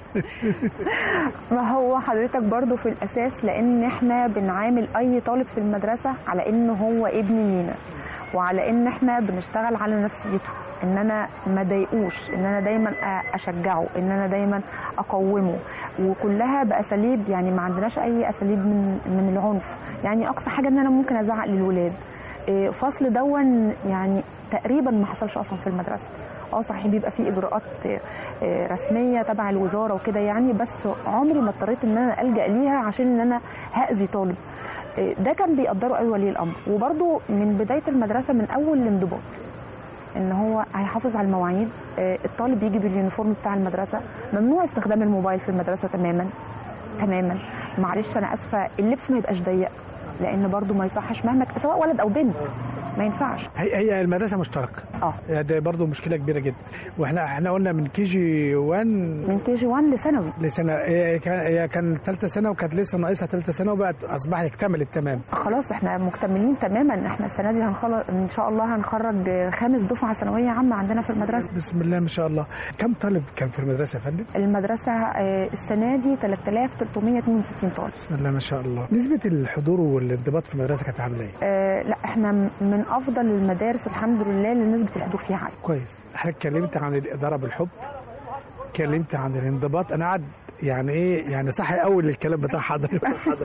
ما هو حضرتك برضو في الاساس لان احنا بنعامل اي طالب في المدرسه على ان هو ابن لينا وعلى ان احنا بنشتغل على نفسيته ان انا ما ضايقوش ان انا دايما أ- اشجعه ان انا دايما اقومه وكلها باساليب يعني ما عندناش اي اساليب من من العنف يعني اقصى حاجه ان انا ممكن ازعق للولاد إيه، فصل دون يعني تقريبا ما حصلش اصلا في المدرسه اه صحيح بيبقى في اجراءات آه، رسميه تبع الوزاره وكده يعني بس عمري ما اضطريت ان انا الجا ليها عشان ان انا هاذي طالب آه، ده كان بيقدره قوي ولي الامر وبرده من بدايه المدرسه من اول الانضباط ان هو هيحافظ على المواعيد آه، الطالب يجي باليونيفورم بتاع المدرسه ممنوع استخدام الموبايل في المدرسه تماما تماما معلش انا اسفه اللبس ما يبقاش ضيق لان برضو ما يصحش مهما ك- سواء ولد او بنت ما ينفعش هي هي المدرسه مشتركه اه ده برضه مشكله كبيره جدا واحنا احنا قلنا من كي جي 1 من كي جي 1 لثانوي لسنه هي كان هي كان ثالثه سنه وكانت لسه ناقصها ثالثه سنه وبقت اصبحت اكتملت تمام خلاص احنا مكتملين تماما احنا السنه دي هنخلص ان شاء الله هنخرج خامس دفعه ثانويه عامه عندنا في المدرسه بسم الله ما شاء الله كم طالب كان في المدرسه يا فندم المدرسه آه، السنه دي 3362 طالب بسم الله ما شاء الله نسبه الحضور والانضباط في المدرسه كانت عامله ايه آه، لا احنا م- من افضل المدارس الحمد لله اللي نسبه الحضور فيها عاليه كويس حضرتك اتكلمت عن الاداره بالحب اتكلمت عن الانضباط انا قاعد يعني ايه يعني صح قوي الكلام بتاع حضرتك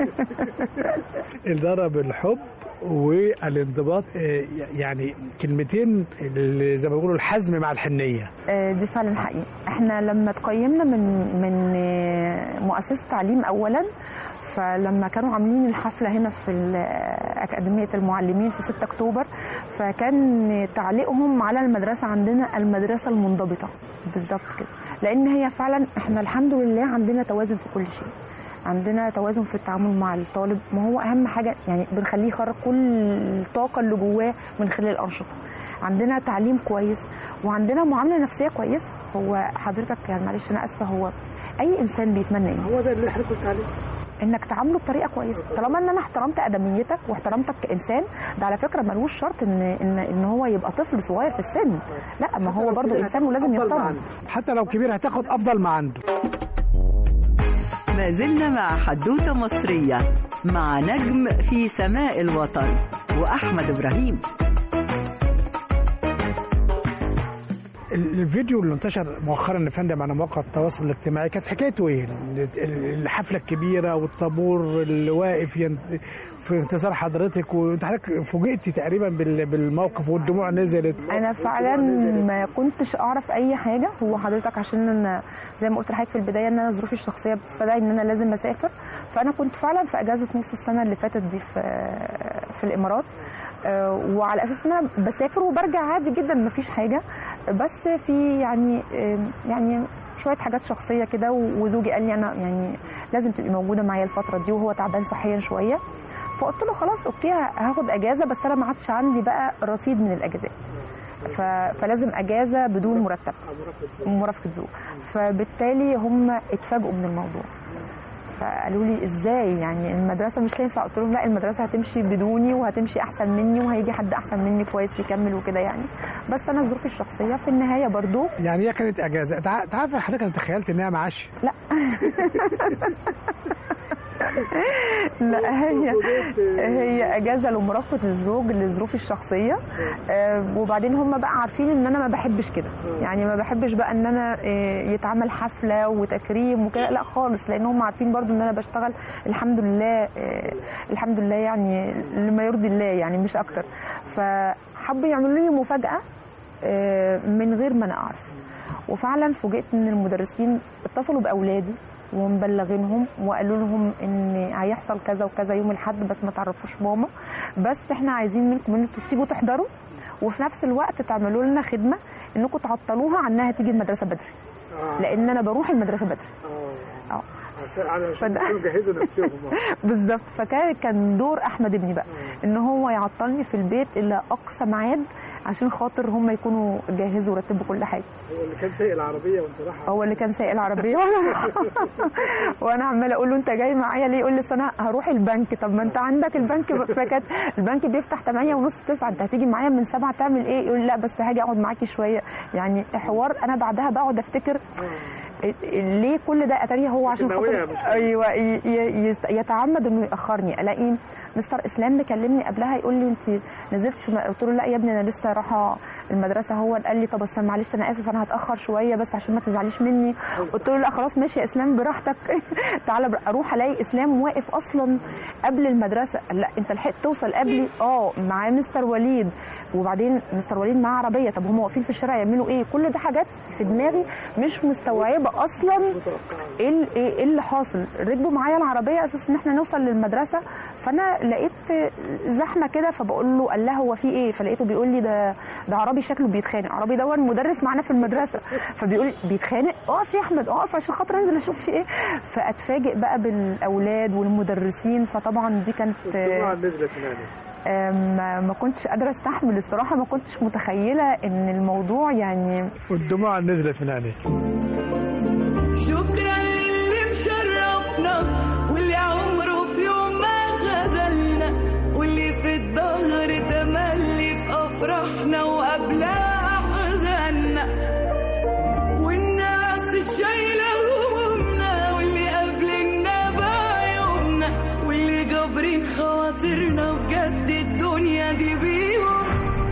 الاداره بالحب والانضباط آه، يعني كلمتين اللي زي ما بيقولوا الحزم مع الحنيه آه، دي فعلا حقيقي احنا لما تقيمنا من من آه، مؤسسه تعليم اولا فلما كانوا عاملين الحفله هنا في ال- اكاديميه المعلمين في 6 اكتوبر فكان تعليقهم على المدرسه عندنا المدرسه المنضبطه بالظبط كده لان هي فعلا احنا الحمد لله عندنا توازن في كل شيء عندنا توازن في التعامل مع الطالب ما هو اهم حاجه يعني بنخليه يخرج كل الطاقه اللي جواه من خلال الانشطه عندنا تعليم كويس وعندنا معامله نفسيه كويسه هو حضرتك يعني معلش انا اسفه هو اي انسان بيتمنى ايه هو ده اللي احنا كنت عليه انك تعامله بطريقه كويسه طالما ان انا احترمت ادميتك واحترمتك كانسان ده على فكره ملوش شرط ان ان ان هو يبقى طفل صغير في السن لا ما هو برضو انسان ولازم يحترم حتى لو كبير هتاخد افضل ما عنده ما زلنا مع حدوتة مصرية مع نجم في سماء الوطن وأحمد إبراهيم ال- الفيديو اللي انتشر مؤخرا يا فندم على مواقع التواصل الاجتماعي كانت حكايته ايه؟ ال- ال- الحفله الكبيره والطابور اللي واقف ين- في انتظار حضرتك وانت حضرتك فوجئتي تقريبا بال- بالموقف والدموع نزلت انا فعلا ما كنتش اعرف اي حاجه هو حضرتك عشان انا زي ما قلت لحضرتك في البدايه ان انا ظروفي الشخصيه بتستدعي ان انا لازم اسافر فانا كنت فعلا في اجازه نص السنه اللي فاتت دي في في الامارات آه، وعلى اساس ان انا بسافر وبرجع عادي جدا مفيش حاجه بس في يعني آم، يعني شويه حاجات شخصيه كده وزوجي قال لي انا يعني لازم تبقي موجوده معايا الفتره دي وهو تعبان صحيا شويه فقلت له خلاص اوكي هاخد اجازه بس انا ما عادش عندي بقى رصيد من الاجازات ف... فلازم اجازه بدون مرتب مرافقه زوج فبالتالي هم اتفاجئوا من الموضوع فقالوا لي ازاي يعني المدرسه مش هينفع قلت لهم لا المدرسه هتمشي بدوني وهتمشي احسن مني وهيجي حد احسن مني كويس يكمل وكده يعني بس انا ظروفي الشخصيه في النهايه برضو يعني هي كانت اجازه تع- تعرف حضرتك انا تخيلت انها معاش لا لا هي هي اجازه لمرافقه الزوج لظروفي الشخصيه آه، وبعدين هم بقى عارفين ان انا ما بحبش كده يعني ما بحبش بقى ان انا آه، يتعمل حفله وتكريم وكده لا خالص لان هم عارفين برضو ان انا بشتغل الحمد لله آه، الحمد لله يعني لما يرضي الله يعني مش اكتر فحبوا يعملوا لي مفاجاه آه، من غير ما انا اعرف وفعلا فوجئت ان المدرسين اتصلوا باولادي ومبلغينهم وقالوا لهم ان هيحصل كذا وكذا يوم الاحد بس ما تعرفوش ماما بس احنا عايزين منكم ان انتوا تسيبوا تحضروا وفي نفس الوقت تعملوا لنا خدمه انكم تعطلوها عنها تيجي المدرسه بدري لان انا بروح المدرسه بدري اه فده- جهزوا نفسهم بالظبط فكان كان دور احمد ابني بقى ان هو يعطلني في البيت الى اقصى ميعاد عشان خاطر هم يكونوا جهزوا ورتبوا كل حاجه هو اللي كان سايق العربيه وانت رايح هو اللي كان سايق العربيه وانا وانا عماله اقول له انت جاي معايا ليه يقول لي "أصل انا هروح البنك طب ما انت عندك البنك ب- فكانت البنك بيفتح 8 ونص 9 انت هتيجي معايا من 7 تعمل ايه يقول لي لا بس هاجي اقعد معاكي شويه يعني حوار انا بعدها بقعد افتكر ليه كل ده اتاري هو عشان النوايا خاطر مش- ايوه ي- ي- يس- يتعمد انه ياخرني الاقيه مستر اسلام مكلمني قبلها يقول لي انت نزلت في م- قلت له لا يا ابني انا لسه رايحه المدرسه هو قال لي طب بس معلش انا اسف انا هتاخر شويه بس عشان ما تزعليش مني قلت له لا خلاص ماشي يا اسلام براحتك تعالى بر- اروح الاقي اسلام واقف اصلا قبل المدرسه لا انت لحقت توصل قبلي اه معاه مستر وليد وبعدين مستر وليد معاه عربيه طب هم واقفين في الشارع يعملوا ايه كل ده حاجات في دماغي مش مستوعبه اصلا ايه ال- ايه إيه اللي حاصل ركبوا معايا العربيه اساس ان احنا نوصل للمدرسه فانا لقيت زحمه كده فبقول له قال لها هو في ايه فلقيته بيقول لي ده ده عربي شكله بيتخانق عربي ده مدرس معانا في المدرسه فبيقول لي بيتخانق اقف يا احمد اقف عشان خاطر انزل اشوف في ايه فاتفاجئ بقى بالاولاد والمدرسين فطبعا دي كانت نزلت من آم، ما ما كنتش قادره استحمل الصراحه ما كنتش متخيله ان الموضوع يعني والدموع نزلت من عينيك شكرا للي مشرفنا واللي عمره في يوم ما خذلنا واللي في الظهر تملي في افراحنا وقبلها احزاننا والناس الشايله همومنا واللي قابلنا بعيوبنا واللي جابرين خواطرنا بجد الدنيا دي بيهم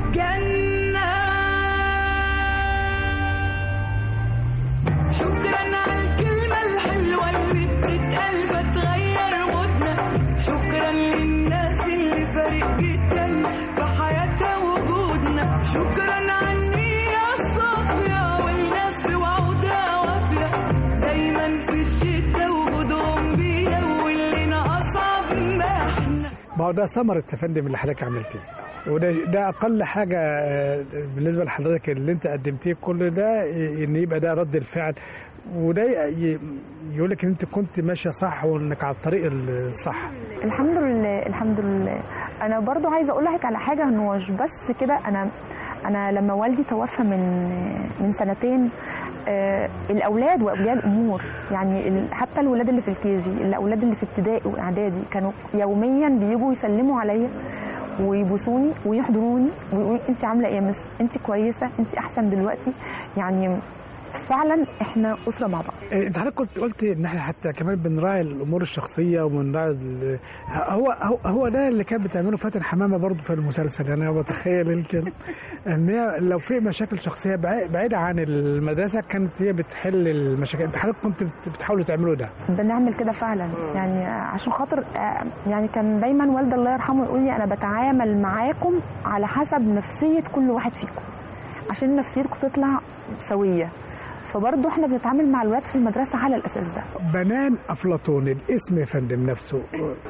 جنه شكرا على الكلمة الحلوة اللي بتتقال بتغير مودنا شكرا للناس اللي فارق جدا في حياتها وجودنا شكرا على النية الصافية والناس بوعودها وافية دايما في الشتا وجودهم بينا واللي ناقصها بمحنا ما هو ده ثمرة يا فندم اللي حضرتك عملتيه وده ده اقل حاجه آه، بالنسبه لحضرتك اللي انت قدمتيه كل ده آه، ان يبقى ده رد الفعل وده يقول لك ان انت كنت ماشيه صح وانك على الطريق الصح الحمد لله الحمد لله انا برضو عايزه اقول لك على حاجه انه مش بس كده انا انا لما والدي توفى من من سنتين آه الاولاد واولياء الامور يعني ال- حتى الولاد اللي في الكيجي الاولاد اللي في ابتدائي واعدادي كانوا يوميا بيجوا يسلموا عليا ويبوسوني ويحضنوني ويقولوا انت عامله ايه يا مس انت كويسه انت احسن دلوقتي يعني فعلا احنا اسره مع بعض إيه، انت حضرتك قلت قلت ان احنا حتى كمان بنراعي الامور الشخصيه وبنراعي ال- هو هو هو ده اللي كانت بتعمله فاتن حمامه برضه في المسلسل يعني انا بتخيل يمكن ان هي لو في مشاكل شخصيه بعي- بعيده عن المدرسه كانت هي بتحل المشاكل حضرتك كنت بت- بتحاولوا تعملوا ده بنعمل كده فعلا يعني عشان خاطر آه، يعني كان دايما والدي الله يرحمه يقول لي انا بتعامل معاكم على حسب نفسيه كل واحد فيكم عشان نفسيتكم تطلع سويه فبرضه احنا بنتعامل مع الولاد في المدرسه على الاساس ده بنان افلاطون الاسم يا فندم نفسه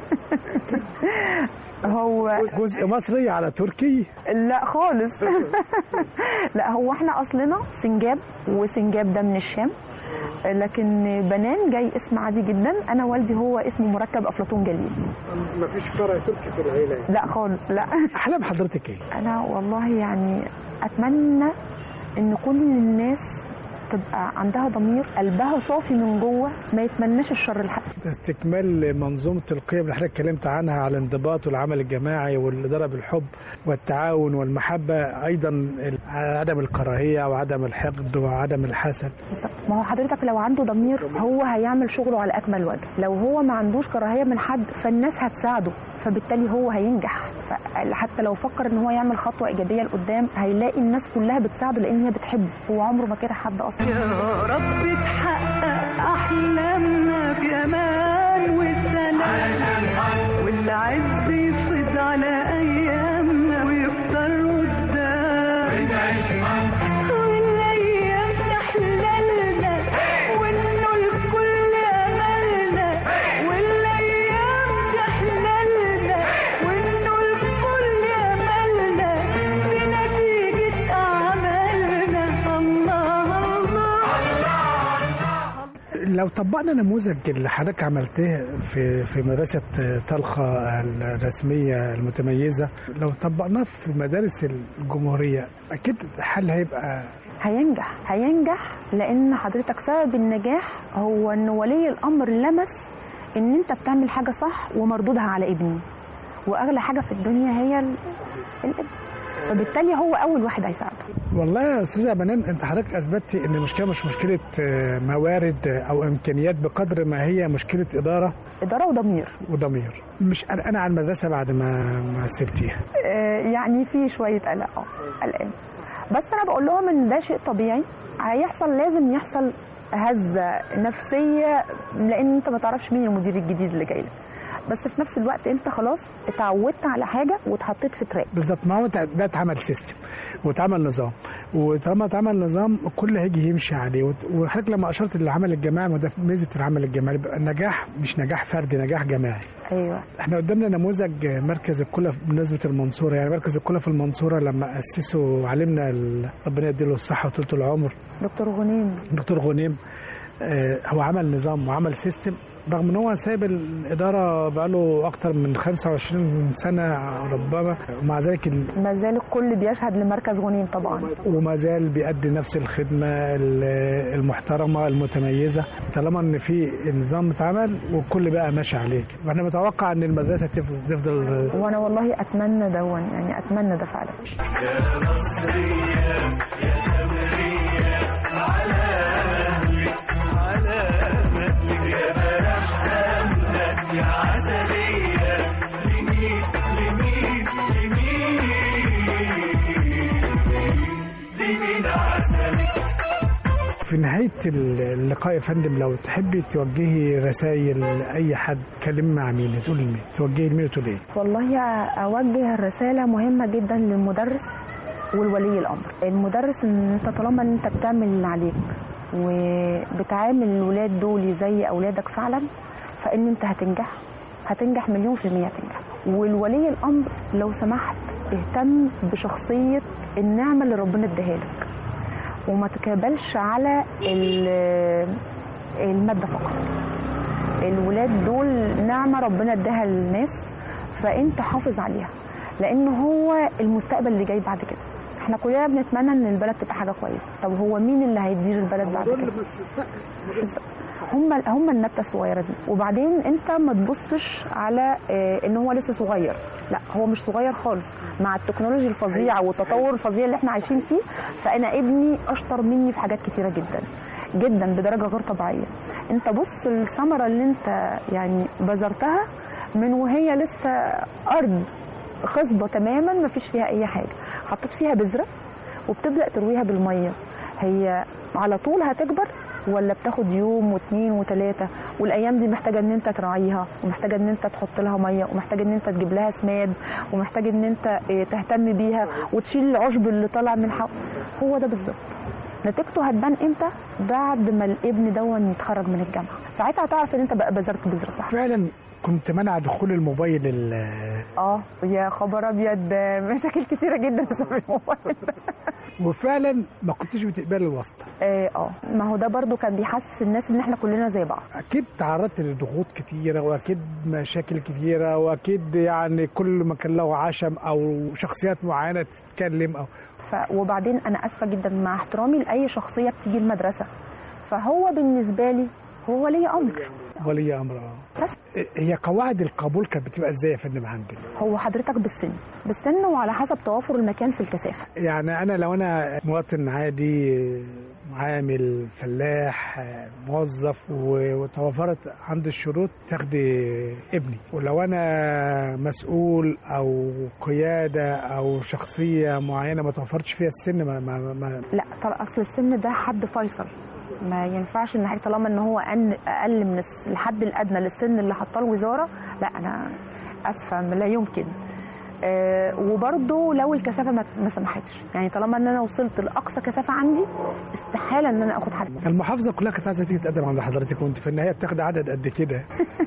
هو جزء مصري على تركي لا خالص لا هو احنا اصلنا سنجاب وسنجاب ده من الشام لكن بنان جاي اسم عادي جدا انا والدي هو اسمه مركب افلاطون جليل مفيش فرع تركي في العيله لا خالص لا احلام حضرتك ايه؟ انا والله يعني اتمنى ان كل الناس تبقى عندها ضمير قلبها صافي من جوه ما يتمناش الشر لحد استكمال منظومة القيم اللي حضرتك اتكلمت عنها على الانضباط والعمل الجماعي والإدارة بالحب والتعاون والمحبة أيضا ال- عدم الكراهية وعدم الحقد وعدم الحسد ما هو حضرتك لو عنده ضمير هو هيعمل شغله على اكمل وجه لو هو ما عندوش كراهيه من حد فالناس هتساعده فبالتالي هو هينجح ف- حتى لو فكر ان هو يعمل خطوه ايجابيه لقدام هيلاقي الناس كلها بتساعده لان هي بتحبه هو عمره ما كره حد اصلا يا رب تحقق احلامنا بامان والسلام والعز يفيض على ايامنا ويفضل قدام والايام تحللنا وانه الكل املنا والايام تحللنا وانه الكل املنا بنتيجه اعمالنا الله الله لو طبقنا نموذج اللي حضرتك عملته في في مدرسة طلخة الرسمية المتميزة لو طبقناه في مدارس الجمهورية أكيد الحل هيبقى هينجح هينجح لان حضرتك سبب النجاح هو ان ولي الامر لمس ان انت بتعمل حاجه صح ومردودها على ابني واغلى حاجه في الدنيا هي ال- الابن فبالتالي هو اول واحد هيساعده والله يا استاذه بنان انت حضرتك اثبتي ان المشكله مش مشكله آه، موارد آه، او امكانيات بقدر ما هي مشكله اداره اداره وضمير وضمير مش قلقانه على المدرسه بعد ما ما سبتيها آه، يعني في شويه قلق اه قلقان بس انا بقول لهم ان ده شيء طبيعي هيحصل لازم يحصل هزه نفسيه لان انت ما تعرفش مين المدير الجديد اللي جاي لك بس في نفس الوقت انت خلاص اتعودت على حاجه واتحطيت في تراك بالظبط ما هو ده ده اتعمل سيستم واتعمل نظام وطالما اتعمل نظام الكل هيجي يمشي عليه وت- وحضرتك لما اشرت للعمل الجماعي ما ده ميزه العمل الجماعي بيبقى النجاح مش نجاح فردي نجاح جماعي ايوه احنا قدامنا نموذج مركز الكلى بمناسبه المنصوره يعني مركز الكلى في المنصوره لما اسسوا علمنا ال- ربنا يديله الصحه وطولة العمر دكتور غنيم دكتور غنيم آه، هو عمل نظام وعمل سيستم رغم ان هو سايب الاداره بقاله اكتر من 25 سنه ربما ومع ذلك ال- ما زال الكل بيشهد لمركز غنيم طبعا وما زال بيأدي نفس الخدمه ال- المحترمه المتميزه طالما ان في نظام اتعمل والكل بقى ماشي عليه وانا متوقع ان المدرسه تفضل, تفضل وانا والله اتمنى دون يعني اتمنى ده فعلا في نهايه اللقاء يا فندم لو تحبي توجهي رسائل لاي حد كلمي مع مين تقولي لمين توجهي لمين وتقولي ايه والله اوجه رساله مهمه جدا للمدرس والولي الامر المدرس ان انت طالما ان انت بتعمل اللي عليك وبتعامل الولاد دول زي اولادك فعلا فان انت هتنجح هتنجح مليون في المية هتنجح والولي الامر لو سمحت اهتم بشخصية النعمة اللي ربنا اداها لك وما تكابلش على ال- المادة فقط الولاد دول نعمة ربنا اداها للناس فانت حافظ عليها لان هو المستقبل اللي جاي بعد كده احنا كلنا بنتمنى ان البلد تبقى حاجه كويسه طب هو مين اللي هيدير البلد بعد كده هم هم النبته الصغيره دي وبعدين انت ما تبصش على آه، ان هو لسه صغير لا هو مش صغير خالص مع التكنولوجيا الفظيعه والتطور الفظيع اللي احنا عايشين فيه فانا ابني اشطر مني في حاجات كتيره جدا جدا بدرجه غير طبيعيه انت بص الثمره اللي انت يعني بذرتها من وهي لسه ارض خصبه تماما ما فيش فيها اي حاجه حطيت فيها بذره وبتبدا ترويها بالميه هي على طول هتكبر ولا بتاخد يوم واثنين وثلاثه والايام دي محتاجه ان انت تراعيها ومحتاجه ان انت تحط لها ميه ومحتاجه ان انت تجيب لها سماد ومحتاج ان انت إيه، تهتم بيها وتشيل العشب اللي طالع من حق هو ده بالظبط نتيجته هتبان امتى بعد ما الابن دون يتخرج من الجامعه ساعتها هتعرف ان انت بقى بذرت بذره صح فعلا كنت منع دخول الموبايل ال- اه يا خبر ابيض ده مشاكل كتيره جدا بسبب الموبايل ده وفعلا ما كنتش بتقبل الواسطه اه آه. ما هو ده برضو كان بيحسس الناس ان احنا كلنا زي بعض اكيد تعرضت لضغوط كتيره واكيد مشاكل كتيره واكيد يعني كل ما كان له عشم او شخصيات معينه تتكلم او ف... وبعدين انا اسفه جدا مع احترامي لاي شخصيه بتيجي المدرسه فهو بالنسبه لي هو ولي امر ولي امر آه. هي قواعد القبول كانت بتبقى ازاي يا فندم عندك؟ هو حضرتك بالسن بالسن وعلى حسب توافر المكان في الكثافه يعني انا لو انا مواطن عادي عامل فلاح موظف و- وتوفرت عندي الشروط تاخدي ابني ولو انا مسؤول او قياده او شخصيه معينه ما توفرتش فيها السن ما, ما, ما لا طب اصل السن ده حد فيصل ما ينفعش ان حاجه طالما ان هو أن- اقل من الس- الحد الادنى للسن اللي حطاه الوزاره لا انا اسفه لا يمكن آه وبرضه لو الكثافه ما ما سمحتش يعني طالما ان انا وصلت لاقصى كثافه عندي استحاله ان انا اخد حد المحافظه كلها كانت عايزه تيجي تقدم عند حضرتك وانت في النهايه بتاخد عدد قد كده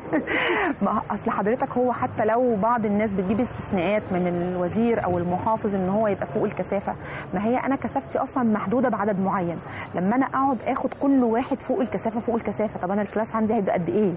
ما هو- اصل حضرتك هو حتى لو بعض الناس بتجيب استثناءات من الوزير او المحافظ ان هو يبقى فوق الكثافه ما هي انا كثافتي اصلا محدوده بعدد معين لما انا اقعد اخد كل واحد فوق الكثافه فوق الكثافه طب انا الكلاس عندي هيبقى قد ايه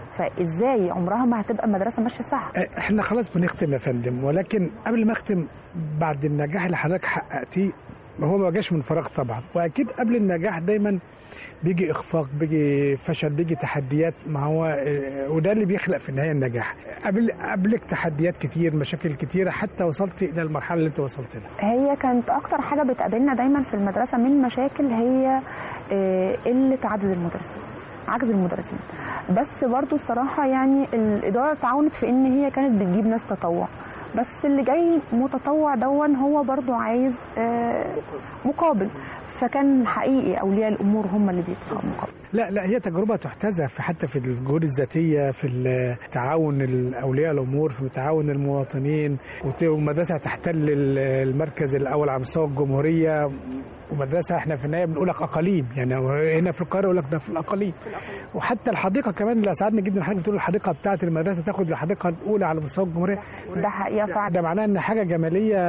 فازاي عمرها ما هتبقى مدرسه ماشيه صح احنا خلاص بنختم يا فندم ولكن قبل ما اختم بعد النجاح اللي حضرتك حققتيه ما هو ما جاش من فراغ طبعا واكيد قبل النجاح دايما بيجي اخفاق بيجي فشل بيجي تحديات ما هو اه، وده اللي بيخلق في النهايه النجاح قبل قبلك تحديات كتير مشاكل كتيره حتى وصلت الى المرحله اللي انت وصلت لها هي كانت اكتر حاجه بتقابلنا دايما في المدرسه من مشاكل هي آه، قله عدد المدرسين عجز المدرسين بس برضو الصراحه يعني الاداره تعاونت في ان هي كانت بتجيب ناس تطوع بس اللي جاي متطوع دون هو برضو عايز آه، مقابل فكان حقيقي اولياء الامور هم اللي بيدفعوا مقابل لا لا هي تجربة تحتذى في حتى في الجهود الذاتية في ال- تعاون الأولياء الأمور في تعاون المواطنين وت- ومدرسة تحتل ال- المركز الأول على مستوى الجمهورية ومدرسة احنا في النهاية بنقول لك أقاليم يعني هنا في القاهرة يقول لك ده في الأقاليم وحتى الحديقة كمان اللي أسعدني جدا حضرتك بتقول الحديقة بتاعة المدرسة تاخد الحديقة الأولى على مستوى الجمهورية ده حقيقه فعلا ده معناه إن حاجة جمالية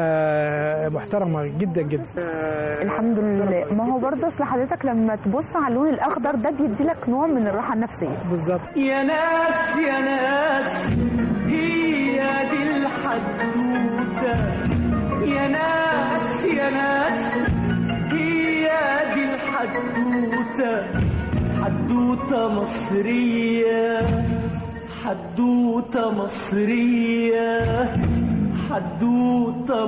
محترمة جدا جدا الحمد لله ما هو برضه اصل حضرتك لما تبص على اللون الاخضر ده بيدي لك نوع من الراحه النفسيه بالظبط يا ناس يا ناس هي دي الحدوتة يا ناس يا ناس هي دي الحدوتة حدوتة مصرية حدوتة مصرية حدوتة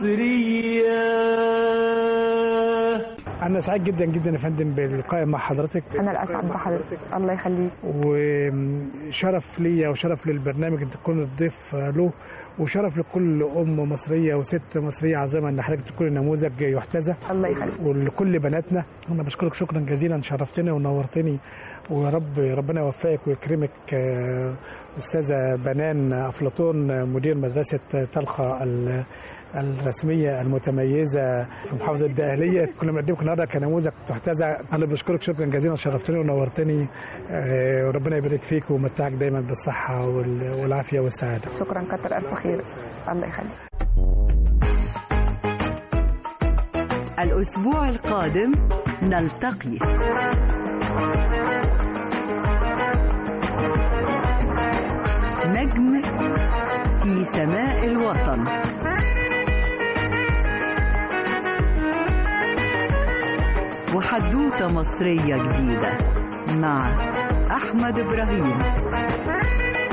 مصرية أنا سعيد جدا جدا يا فندم باللقاء مع حضرتك انا الاسعد بحضرتك الله يخليك وشرف ليا وشرف للبرنامج ان تكون الضيف له وشرف لكل ام مصريه وست مصريه عظيمه ان حضرتك تكون نموذج يحتذى الله يخليك ولكل بناتنا انا بشكرك شكرا جزيلا شرفتني ونورتني ويا رب ربنا يوفقك ويكرمك آه، استاذه بنان افلاطون مدير مدرسه طلخه ال- الرسميه المتميزه في محافظه الدقهليه كنا بنقدمك النهارده كنموذج تحتذى انا بشكرك شكرا جزيلا شرفتني ونورتني آه، وربنا يبارك فيك ويمتعك دايما بالصحه وال- والعافيه والسعاده شكرا كتر الف خير الله يخليك الأسبوع القادم نلتقي نجم في سماء الوطن وحدوتة مصرية جديدة مع أحمد إبراهيم